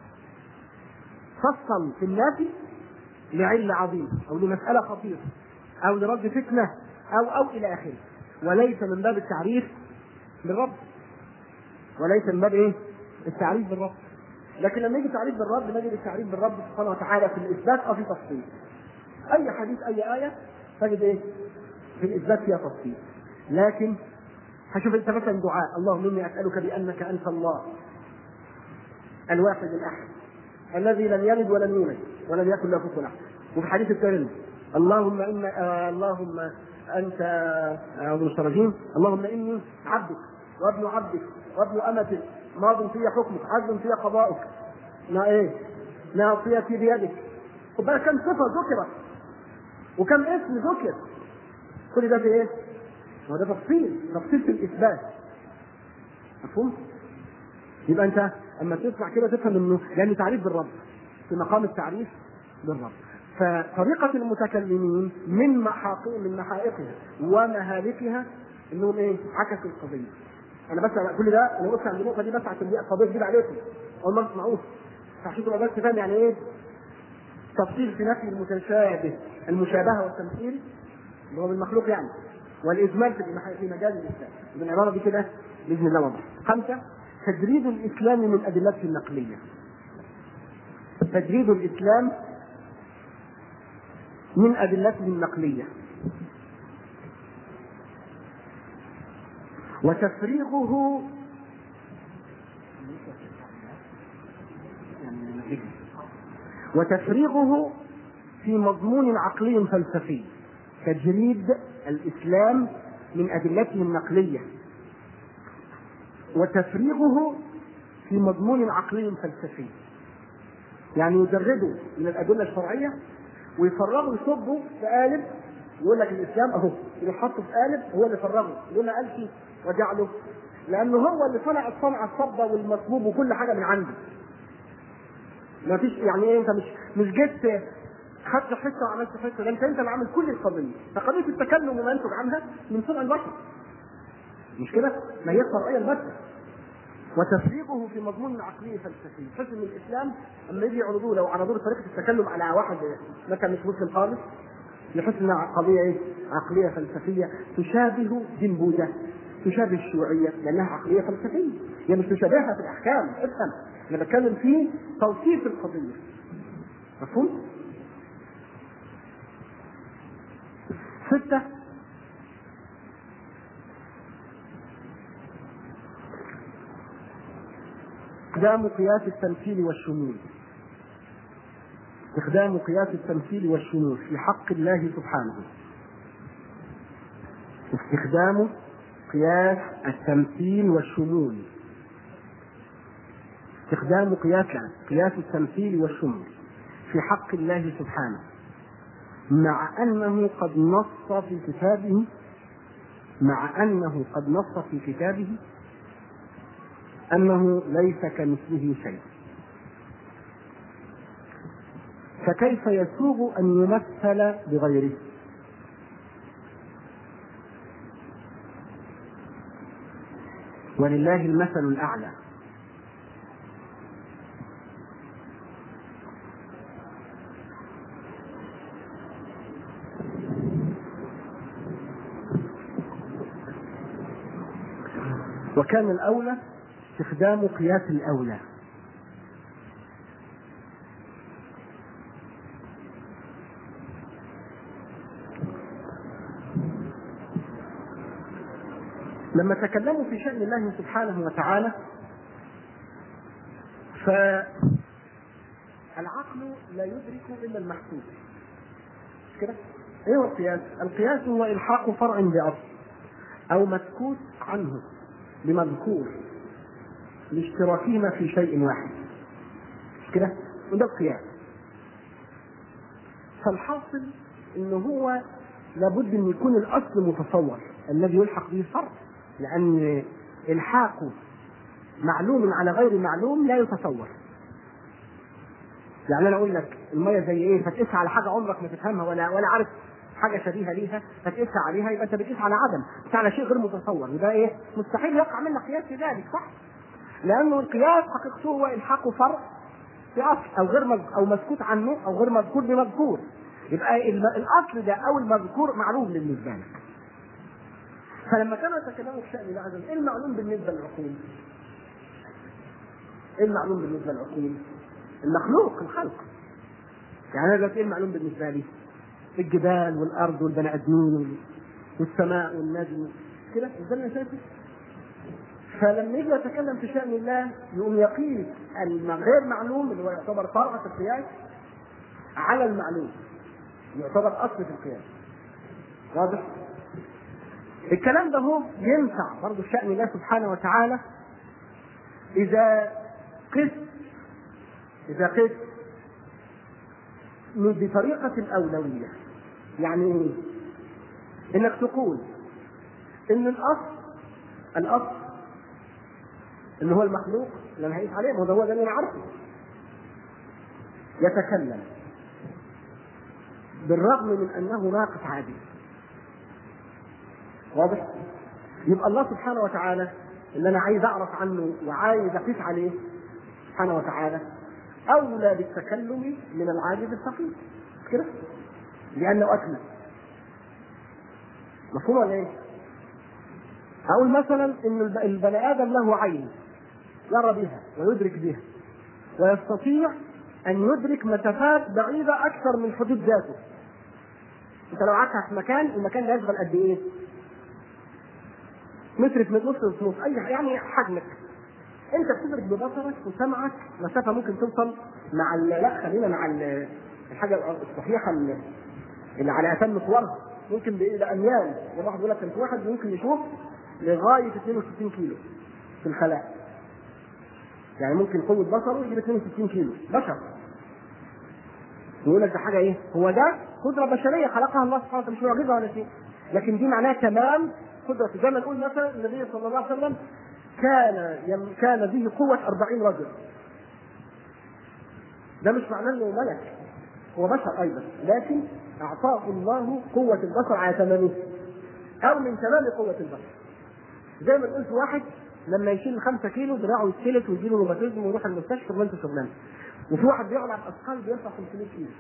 فصل في الناس لعلة عظيمة أو لمسألة خطيرة أو لرد فتنة أو أو إلى آخره وليس من باب التعريف بالرب وليس من باب إيه؟ التعريف بالرب لكن لما يجي تعريف بالرب نجد التعريف بالرب سبحانه وتعالى في الإثبات أو في تفصيل أي حديث أي آية تجد إيه؟ في الإثبات فيها تفصيل لكن هشوف أنت مثلا دعاء اللهم إني أسألك بأنك أنت الله الواحد الأحد الذي لم يلد ولم يولد ولم يكن له كفوا احد وفي حديث الترمذي اللهم ان آه اللهم انت اعوذ بالله الرجيم اللهم اني عبدك وابن عبدك وابن امتك ماض في حكمك عدل في قضاؤك ما ايه ناصيتي بيدك خد بالك كم صفه ذكرت وكم اسم ذكر كل ده في ايه؟ هو ده تفصيل تفصيل في الاثبات مفهوم؟ يبقى انت اما تسمع كده تفهم انه لان تعريف بالرب في مقام التعريف بالرب فطريقة المتكلمين من محاقق من محائقها ومهالكها انهم ايه؟ عكسوا القضية. انا بس كل ده انا قلت عند النقطة دي بس عشان دي قضية جديدة عليكم. أول ما تسمعوها. عشان تبقى بس فاهم يعني ايه تفصيل في نفي المتشابه المشابهه والتمثيل اللي هو بالمخلوق يعني والاجمال في في مجال الاسلام من العباره دي كده باذن الله واضح خمسه تجريد الاسلام من ادلته النقليه تجريد الاسلام من ادلته النقليه وتفريغه وتفريغه في مضمون عقلي فلسفي تجريد الاسلام من ادلته النقليه وتفريغه في مضمون عقلي فلسفي يعني يجرده من الادله الشرعيه ويفرغه يصبه في قالب يقول لك الاسلام اهو يحطه في قالب هو اللي فرغه يقول له الفي وجعله لانه هو اللي صنع الصنعه الصبه والمصبوب وكل حاجه من عنده ما فيش يعني ايه انت مش مش جيت خدت حته وعملت حته ده انت انت اللي عامل كل القضيه فقضيه التكلم وما ينتج عنها من صنع البشر مش كده؟ ما هي الشرعيه البشر وتفريغه في مضمون عقلي فلسفي بحيث ان الاسلام اما يجي يعرضوه لو عرضوا طريقه التكلم على واحد مثلا مش مسلم خالص يحس انها قضيه ايه؟ عقليه فلسفيه تشابه دين بوذا تشابه الشيوعيه لانها عقليه فلسفيه هي مش تشابهها في الاحكام افهم انا بتكلم في توصيف القضيه مفهوم؟ ستة استخدام قياس التمثيل والشمول استخدام قياس التمثيل والشمول في حق الله سبحانه استخدام قياس التمثيل والشمول استخدام قياس قياس التمثيل والشمول في حق الله سبحانه مع انه قد نص في كتابه مع انه قد نص في كتابه انه ليس كمثله شيء فكيف يسوغ ان يمثل بغيره ولله المثل الاعلى وكان الاولى استخدام قياس الاولى لما تكلموا في شأن الله سبحانه وتعالى فالعقل لا يدرك إلا المحسوس مش كده؟ إيه هو القياس؟ القياس هو إلحاق فرع بأصل أو مسكوت عنه بمذكور لاشتراكهما في شيء واحد مش كده؟ وده القياس فالحاصل ان هو لابد ان يكون الاصل متصور الذي يلحق به الفرع لان الحاق معلوم على غير معلوم لا يتصور يعني انا اقول لك الميه زي ايه فتقيسها على حاجه عمرك ما تفهمها ولا ولا عارف حاجه شبيهه ليها فتقيسها عليها يبقى انت بتقيس على عدم بس على شيء غير متصور يبقى ايه مستحيل يقع منك قياس في ذلك صح لانه القياس حقيقته هو الحاق فرع في اصل او غير مز... او مسكوت عنه او غير مذكور بمذكور يبقى الم... الاصل ده او المذكور معلوم بالنسبه لك فلما كانوا يتكلموا في شان الله عز وجل ايه المعلوم بالنسبه للعقول؟ ايه المعلوم بالنسبه للعقول؟ المخلوق الخلق يعني انا دلوقتي ايه المعلوم بالنسبه لي؟ الجبال والارض والبني ادمين والسماء والنجم كده مش ده اللي شايفه؟ فلما يجي يتكلم في شأن الله يقوم يقيس الغير معلوم اللي هو يعتبر فرع في القياس على المعلوم يعتبر أصل في القياس واضح؟ الكلام ده هو ينفع برضه في شأن الله سبحانه وتعالى إذا قس إذا قس بطريقة الأولوية يعني إيه؟ إنك تقول إن الأصل الأصل اللي هو المخلوق اللي انا هعيش عليه ما هو ده هو ده اللي انا عارفه يتكلم بالرغم من انه ناقص عادي واضح يبقى الله سبحانه وتعالى اللي انا عايز اعرف عنه وعايز اقيس عليه سبحانه وتعالى اولى بالتكلم من العاجز الفقير مش كده؟ لانه اكمل مفهوم ولا ايه؟ اقول مثلا ان الب- البني ادم له عين يرى بها ويدرك بها ويستطيع ان يدرك مسافات بعيده اكثر من حدود ذاته انت لو قعدت في مكان المكان ده يشغل قد ايه؟ متر في متر نص في نص اي يعني حجمك انت بتدرك ببصرك وسمعك مسافه ممكن توصل مع ال- لا خلينا مع ال- الحاجه الصحيحه اللي اللي على اتم صورها ممكن بايه اميال واحد يقول لك كان في واحد ممكن يشوف لغايه 62 كيلو في الخلاء يعني ممكن قوه بصره يجيب 62 كيلو بشر يقول لك ده حاجه ايه؟ هو ده قدره بشريه خلقها الله سبحانه وتعالى مش معجزه ولا شيء لكن دي معناها تمام قدره زي ما نقول مثلا النبي صلى الله عليه وسلم كان يم كان به قوه 40 رجل ده مش معناه انه ملك هو بشر ايضا لكن اعطاه الله قوه البشر على تمامه او من تمام قوه البشر زي ما قلت واحد لما يشيل 5 كيلو دراعه يتسلت ويجي له روماتيزم ويروح المستشفى شغلانته شغلانه وفي واحد بيقعد على الاثقال بيرفع 500 كيلو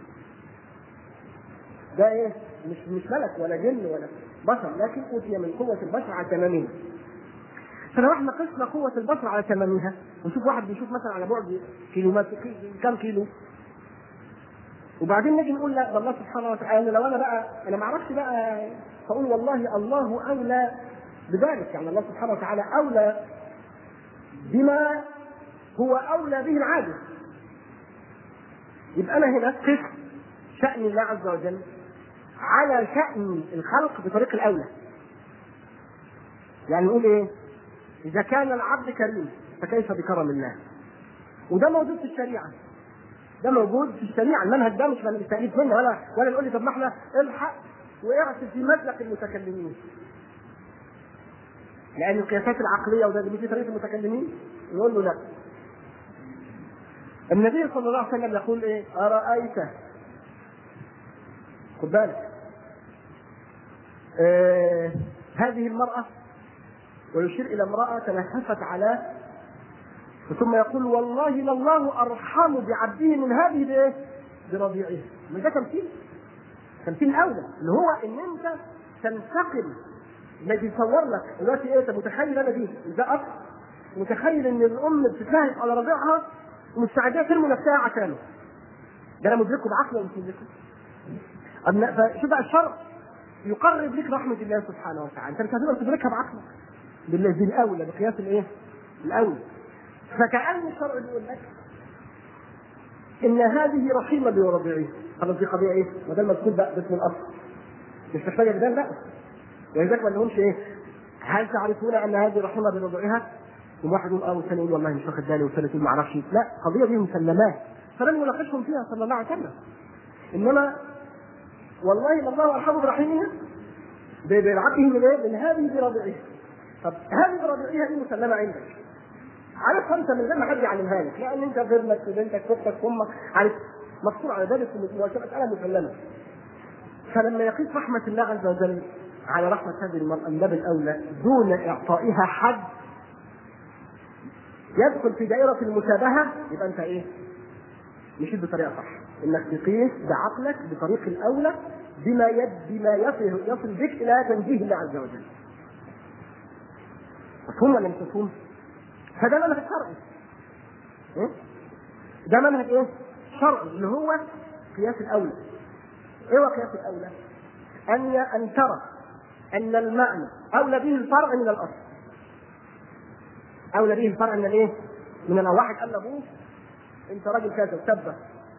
ده ايه مش مش ملك ولا جن ولا بشر لكن اوتي من قوه البشر على تمامها فلو احنا قسنا قوه البشر على تمامها ونشوف واحد بيشوف مثلا على بعد كيلومتر كم كيلو وبعدين نجي نقول لا ده الله سبحانه وتعالى لو انا بقى انا ما اعرفش بقى فاقول والله الله اولى بذلك يعني الله سبحانه وتعالى اولى بما هو اولى به العاجز يبقى انا هنا قس شان الله عز وجل على شان الخلق بطريق الاولى يعني نقول ايه اذا كان العبد كريم فكيف بكرم الله وده موجود في الشريعه ده موجود في الشريعه المنهج ده مش بنستفيد منه ولا ولا نقول لي طب ما احنا الحق واعتب في مسلك المتكلمين لان القياسات العقليه وده دي في طريقه المتكلمين نقول له لا النبي صلى الله عليه وسلم يقول ايه ارايت خد بالك آه هذه المراه ويشير الى امراه تلهفت على ثم يقول والله لله ارحم بعبده من هذه بايه؟ برضيعه ما ده تمثيل تمثيل الاولى اللي هو ان انت تنتقل الذي يصور لك دلوقتي ايه انت متخيل انا دي ده اب متخيل ان الام بتتلهف على رضيعها ومستعدة ترمي نفسها عشانه ده انا مدركه بعقل ولا مش مدركه؟ أبناء- فشوف بقى الشرع يقرب لك رحمة الله سبحانه وتعالى انت مش هتقدر تدركها بعقلك بال- بالاولى بقياس الايه؟ الاولى فكأن الشرع بيقول لك ان هذه رحيمه برضيعه خلاص دي قضيه ايه؟ ما ده المذكور بقى باسم الاصل مش محتاجه جدال بقى ولذلك ما لهمش ايه؟ هل تعرفون ان هذه رحيمه برضيعها؟ وواحد يقول اه والثاني يقول والله مش واخد بالي والثالث يقول ما اعرفش لا القضيه دي مسلمات فلم يناقشهم فيها صلى الله عليه وسلم انما والله الله ارحم برحيمها ب- بعبده من ايه؟ من هذه برضيعها طب هذه برضيعها دي مسلمه عندك عارفها انت من غير ما حد يعلمها لك لان انت في ابنك في بنتك في اختك في امك عارف مذكور على ذلك مساله مسلمه فلما يقيس رحمه الله عز وجل على رحمه هذه المراه من باب الاولى دون اعطائها حد يدخل في دائره المشابهه يبقى انت ايه؟ مشيت بطريقه صح انك تقيس بعقلك بطريق الاولى بما يد بما يصل يصل بك الى تنزيه الله عز وجل. مفهوم ولا مش مفهوم؟ فده منهج شرعي. إيه؟ ده منهج ايه؟ شرعي اللي هو قياس الاولى. ايه هو قياس الاولى؟ ان ان ترى ان المعنى اولى به الفرع من الاصل. اولى به الفرع من الايه؟ من الأول. واحد قال لابوه انت راجل كذا سبه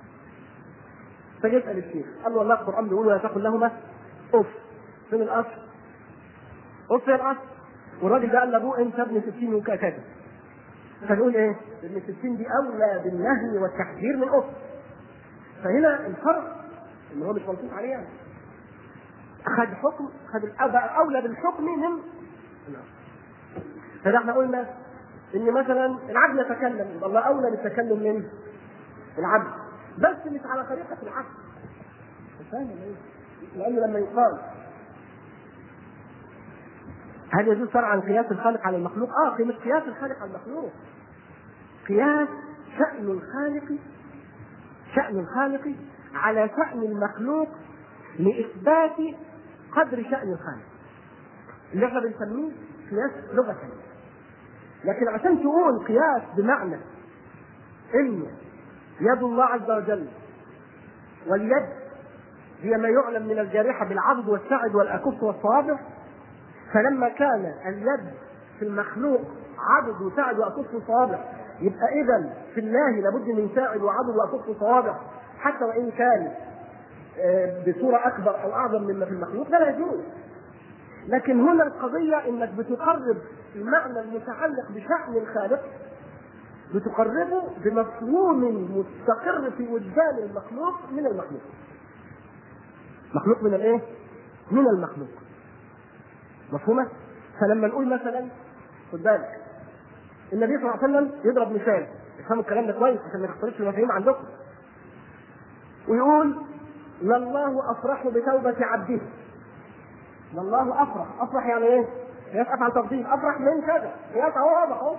فجيت الشيخ قال له والله القران بيقول ولا تقل لهما اف فين الاصل؟ اف يا الاصل والراجل ده قال لابوه انت ابن 60 وكذا فنقول ايه؟ ابن 60 دي اولى بالنهي والتحذير من اف فهنا الفرق اللي هو مش منصوص عليه يعني خد حكم خد الأب- اولى بالحكم من فده احنا قلنا ان مثلا العبد يتكلم يبقى الله اولى بالتكلم من العبد بس مش على طريقه العبد فاهم ولا ايه؟ لانه لما يقال هل يجوز شرعا قياس الخالق على المخلوق؟ اه مش قياس الخالق على المخلوق قياس شأن الخالق شأن الخالق على شأن المخلوق لإثبات قدر شأن الخالق اللي احنا بنسميه قياس لغة لكن عشان تقول قياس بمعنى ان يد الله عز وجل واليد هي ما يعلم من الجارحة بالعضد والسعد والأكف والصوابع فلما كان اليد في المخلوق عضد وسعد وأكف وصوابع يبقى إذا في الله لابد من ساعد وعضد وأكف وصوابع حتى وإن كان بصورة أكبر أو أعظم مما في المخلوق ده لا يجوز لكن هنا القضية إنك بتقرب المعنى المتعلق بشأن الخالق بتقربه بمفهوم مستقر في وجدان المخلوق من المخلوق. مخلوق من الايه؟ من المخلوق. مفهومة؟ فلما نقول مثلا خد بالك النبي صلى الله عليه وسلم يضرب مثال افهموا الكلام ده كويس عشان ما تختلفش المفاهيم عندكم. ويقول لله افرح بتوبة عبده. لله افرح، افرح يعني ايه؟ قياس افعل تفضيل، افرح من كذا، قياس اهو واضح اهو.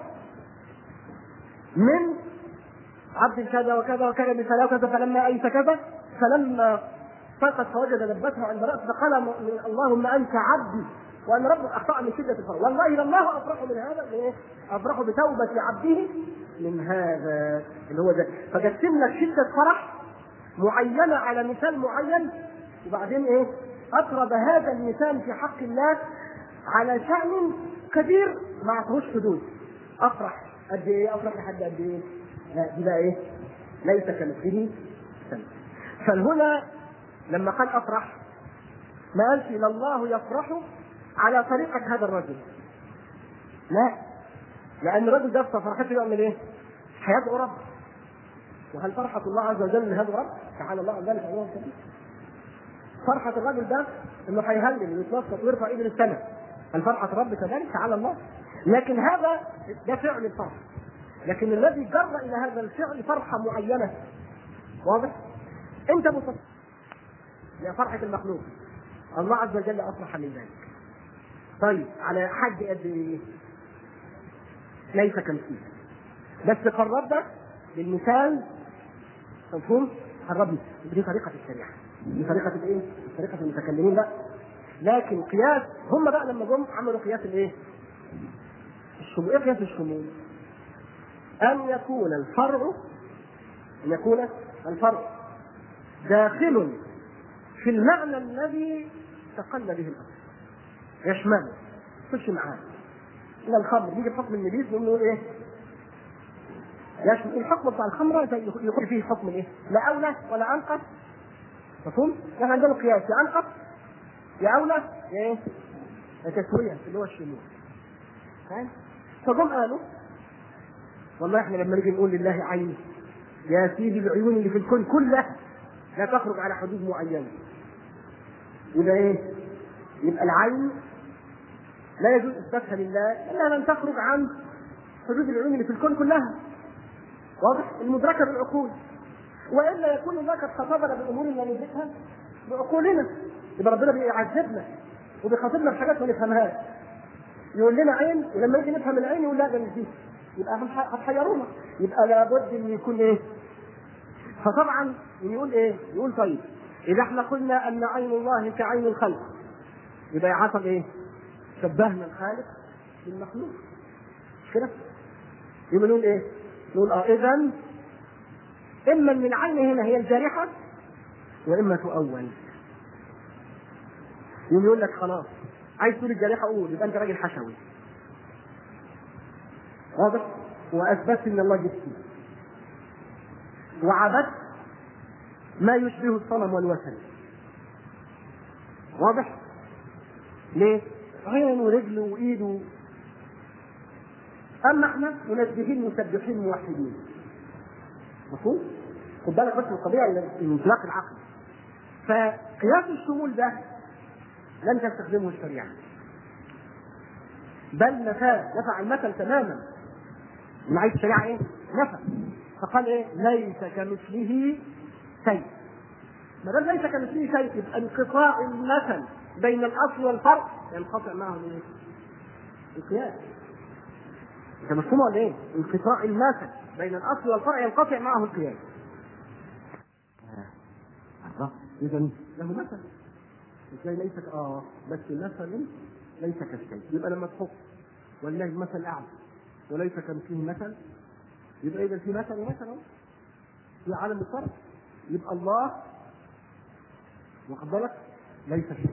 من عبد كذا وكذا وكذا بفلا وكذا فلما ايس كذا فلما فقد فوجد لبته عند راسه فقال اللهم انت عبدي وان ربك اخطا من شده الفرح والله لله افرح من هذا من ايه؟ افرح بتوبه عبده من هذا اللي هو ده فقسم لك شده فرح معينه على مثال معين وبعدين ايه؟ اقرب هذا المثال في حق الله على شأن كبير ما عطوش حدود افرح قد ايه افرح لحد قد ايه؟ لا دي بقى ايه؟ ليس كمثله شيء. فهنا لما قال افرح ما قالش ان الله يفرح على طريقة هذا الرجل. لا لأن الرجل ده في فرحته يعمل ايه؟ هيدعو رب. وهل فرحة الله عز وجل من هذا رب؟ تعالى الله عن ذلك علوم كبير. فرحة الرجل ده انه هيهلل ويتنطط ويرفع ايده للسماء. هل فرحة الرب كذلك؟ تعالى الله. لكن هذا ده فعل الفرح لكن الذي جر الى هذا الفعل فرحه معينه واضح؟ انت متصور يا فرحه المخلوق الله عز وجل افرح من ذلك طيب على حد قد ايه؟ ليس كمثيل بس قربنا بالمثال مفهوم؟ قربنا دي طريقه الشريعه دي طريقه الايه؟ طريقه المتكلمين لا لكن قياس هم بقى لما جم عملوا قياس الايه؟ الشمول ايه قياس الشمول؟ أن يكون الفرع أن يكون الفرع داخل في المعنى الذي تقل به الأمر يشمله خش معاه إن الخمر يجي بحكم النبيذ نقول إيه؟ يشمل الحكم بتاع الخمرة زي يقول فيه حكم إيه؟ لا أولى ولا أنقص مفهوم؟ احنا عندنا قياس يا أنقص يا أولى يا إيه؟ يا تسوية اللي هو الشمول فاهم؟ فجم قالوا والله احنا لما نيجي نقول لله عين يا سيدي العيون اللي في الكون كلها لا تخرج على حدود معينه يبقى ايه؟ يبقى العين لا يجوز اثباتها لله الا ان تخرج عن حدود العيون اللي في الكون كلها واضح؟ المدركه بالعقول والا يكون الله قد خطبنا بامور لا ندركها بعقولنا يبقى ربنا بيعذبنا وبيخاطبنا بحاجات ما نفهمهاش يقول لنا عين ولما يجي نفهم العين يقول لا ده مش دي يبقى هتحيرونا يبقى لابد ان يكون ايه؟ فطبعا يقول ايه؟ يقول طيب اذا احنا قلنا ان عين الله كعين الخلق يبقى حصل ايه؟ شبهنا الخالق بالمخلوق مش كده؟ يبقى نقول ايه؟ نقول اه اذا اما ان العين هنا هي الجارحه واما تؤول يقوم يقول لك خلاص عايز تقول الجارحه قول يبقى انت راجل حشوي واضح واثبت ان الله جسمي وعبدت ما يشبه الصنم والوثن واضح ليه عين ورجل وايد و... اما احنا منزهين مسبحين موحدين مفهوم خد بالك بس من القضيه الانطلاق العقلي فقياس الشمول ده لن تستخدمه الشريعه بل نفاه نفع المثل تماما من عايز الشريعه ايه؟ نفى فقال ايه؟ ليس كمثله شيء ما دام ليس كمثله شيء يبقى انقطاع المثل بين الاصل والفرع ينقطع معه الايه؟ القياس انت مفهوم ولا ايه؟ انقطاع المثل بين الاصل والفرع ينقطع معه القياس اذا له مثل ازاي ليس ك- اه بس مثل ليس كالشيء يبقى لما تحط ولله المثل الاعلى وليس كمثله مثل يبقى اذا في مثل ومثل اهو في عالم الفرق يبقى الله واخد بالك ليس شيء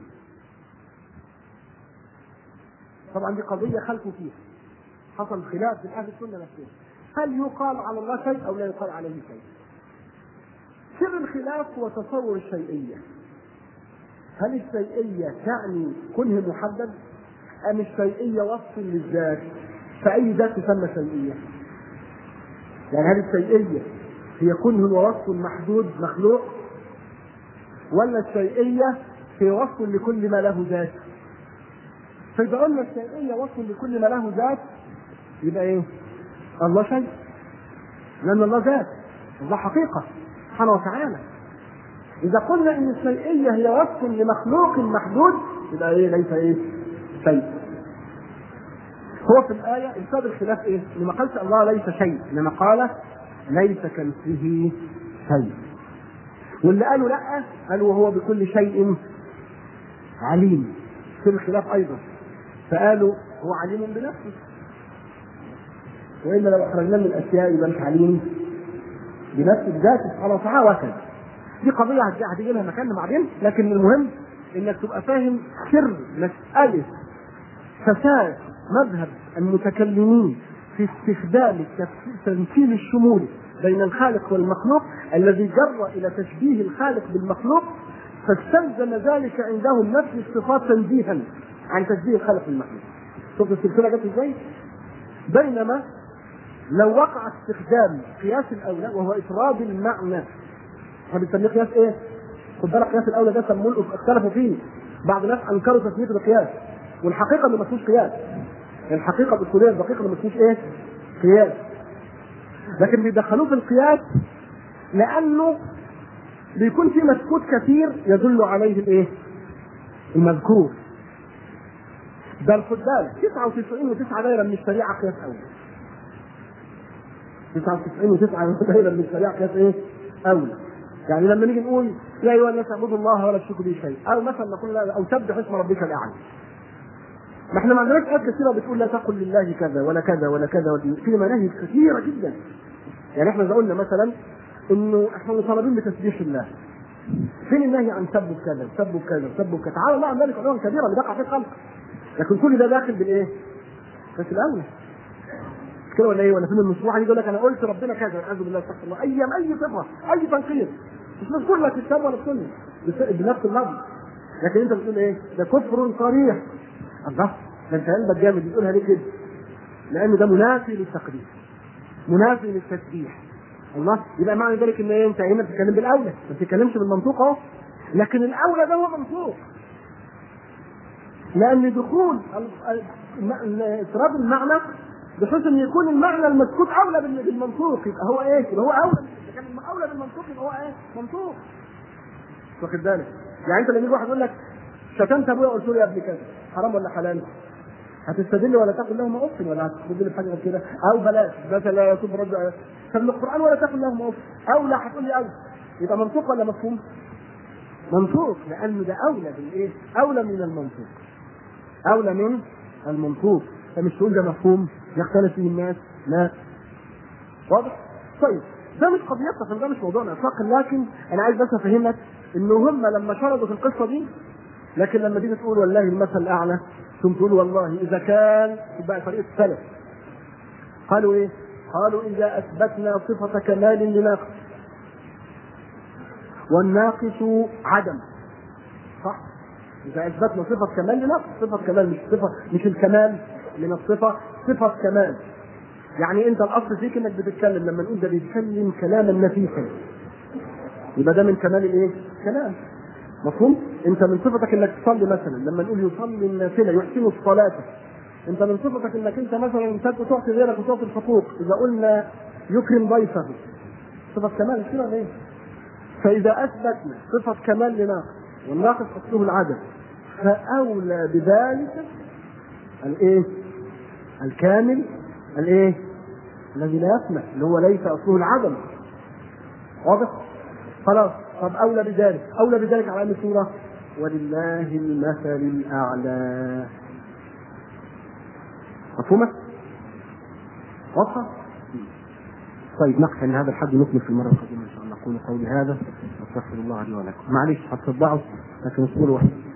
طبعا دي قضيه خلفوا فيها حصل خلاف بين اهل السنه نفسهم هل يقال على الله شيء او لا يقال عليه شيء سر الخلاف هو تصور الشيئيه هل الشيئيه تعني كنه محدد ام الشيئيه وصف للذات فاي ذات تسمى شيئيه يعني هل الشيئيه هي كنه ووصف محدود مخلوق ولا الشيئيه هي وصف لكل ما له ذات فإذا قلنا الشيئية وصف لكل ما له ذات يبقى إيه؟ الله شيء لأن الله ذات الله حقيقة سبحانه وتعالى إذا قلنا إن الشيئية هي وصف لمخلوق محدود يبقى إيه ليس إيه؟ شيء هو في الآية السبب الخلاف إيه؟ لما قالش الله ليس شيء لما قال ليس كمثله شيء واللي قالوا لا قالوا وهو بكل شيء عليم في الخلاف أيضا فقالوا هو عليم بنفسه والا لو اخرجناه من الاشياء يبقى مش عليم بنفسه بذاته سبحانه وتعالى وهكذا دي قضيه هتيجي لها مكان بعدين لكن المهم انك تبقى فاهم سر مساله فساد مذهب المتكلمين في استخدام التمثيل الشمولي بين الخالق والمخلوق الذي جر الى تشبيه الخالق بالمخلوق فاستلزم ذلك عندهم نفس الصفات تنزيها عن تشبيه الخالق بالمخلوق. شوف السلسله جت ازاي؟ بينما لو وقع استخدام قياس الاولى وهو افراد المعنى احنا بنسميه قياس ايه؟ خد بالك قياس الاولى ده سموه اختلفوا فيه بعض الناس انكروا تسميته بقياس والحقيقه انه ما فيهوش قياس الحقيقه الاصوليه الدقيقه انه ما فيهوش ايه؟ قياس لكن بيدخلوه في القياس لانه بيكون في مسكوت كثير يدل عليه الايه؟ المذكور بل خد بالك 99 و9 دايره من الشريعه قياس اول 99 و9 دايره من الشريعه قياس ايه؟ اولى يعني لما نيجي نقول يا ايها الناس اعبدوا الله ولا تشركوا به شيء او مثلا نقول لا- او سبح اسم ربك الاعلى ما احنا ما عندناش ايات كثيره بتقول لا تقل لله كذا ولا كذا ولا كذا ولا في مناهج كثيره جدا يعني احنا اذا قلنا مثلا انه احنا مطالبين بتسبيح الله فين النهي عن سب كذا سب كذا سب كذا تعالى الله عن ذلك علوا كبيره اللي بقع في الخلق لكن كل ده داخل بالايه؟ بس الاول مش كده ولا ايه ولا فين المشروع يجي يقول لك انا قلت ربنا كذا والعياذ بالله استغفر الله اي اي صفه اي تنقير مش مذكور لك في الكتاب ولا السنه بس- بنفس اللفظ لكن انت بتقول ايه؟ ده كفر صريح الله ده انت قلبك جامد بتقولها ليه كده؟ لان ده منافي للتقديس منافي للتسبيح الله يبقى معنى ذلك ان ايه انت هنا بتتكلم بالاولى ما بتتكلمش بالمنطوق اهو لكن الاولى ده هو منطوق لان دخول ال- ال- الم- اضطراب المعنى بحيث ان يكون المعنى المسكوت اولى بال- بالمنطوق يبقى هو ايه؟ يبقى هو اولى إذا كان اولى بالمنطوق يبقى هو ايه؟ منطوق واخد بالك؟ يعني انت لما يجي واحد يقول لك شتمت ابويا قلت له يا ابني كذا حرام ولا حلال؟ هتستدل ولا تقل لهما اف ولا هتستدل بحاجه غير كده او بلاش مثلا لا يصب رد طب القران ولا تقل لهما اف او لا هتقول لي او يبقى منطوق ولا مفهوم؟ منطوق لانه ده اولى بالايه؟ اولى من المنطوق اولى من المنطوق فمش تقول ده مفهوم يختلف فيه الناس لا واضح؟ طيب ده مش قضيتنا عشان ده مش موضوعنا اطلاقا لكن انا عايز بس افهمك ان هم لما شردوا في القصه دي لكن لما تيجي تقول والله المثل الاعلى ثم تقول والله اذا كان بقى طريقه السلف قالوا ايه؟ قالوا اذا اثبتنا صفه كمال لناقص والناقص عدم صح؟ إذا أثبتنا صفة كمال لنقص صفة كمال مش صفة مش الكمال من الصفة صفة كمال يعني أنت الأصل فيك إنك بتتكلم لما نقول ده بيتكلم كلاما نفيسا يبقى ده من كمال الإيه؟ كلام مفهوم؟ أنت من صفتك إنك تصلي مثلا لما نقول يصلي النافلة يحسن الصلاة أنت من صفتك إنك أنت مثلا تعطي غيرك وتعطي الحقوق إذا قلنا يكرم ضيفه صفة كمال مش كده ولا إيه؟ فإذا أثبتنا صفة كمال لناقص والناقص أصله العدم فأولى بذلك الإيه؟ الكامل الإيه؟ الذي لا يسمح اللي هو ليس أصله العدم واضح؟ خلاص طب اولى بذلك اولى بذلك على اي صوره ولله المثل الاعلى مفهومه واضحه طيب نقف عند هذا الحد نكمل في المره القادمه ان شاء الله اقول قولي هذا واستغفر الله لي ولكم معلش هتصدعوا لكن اصبروا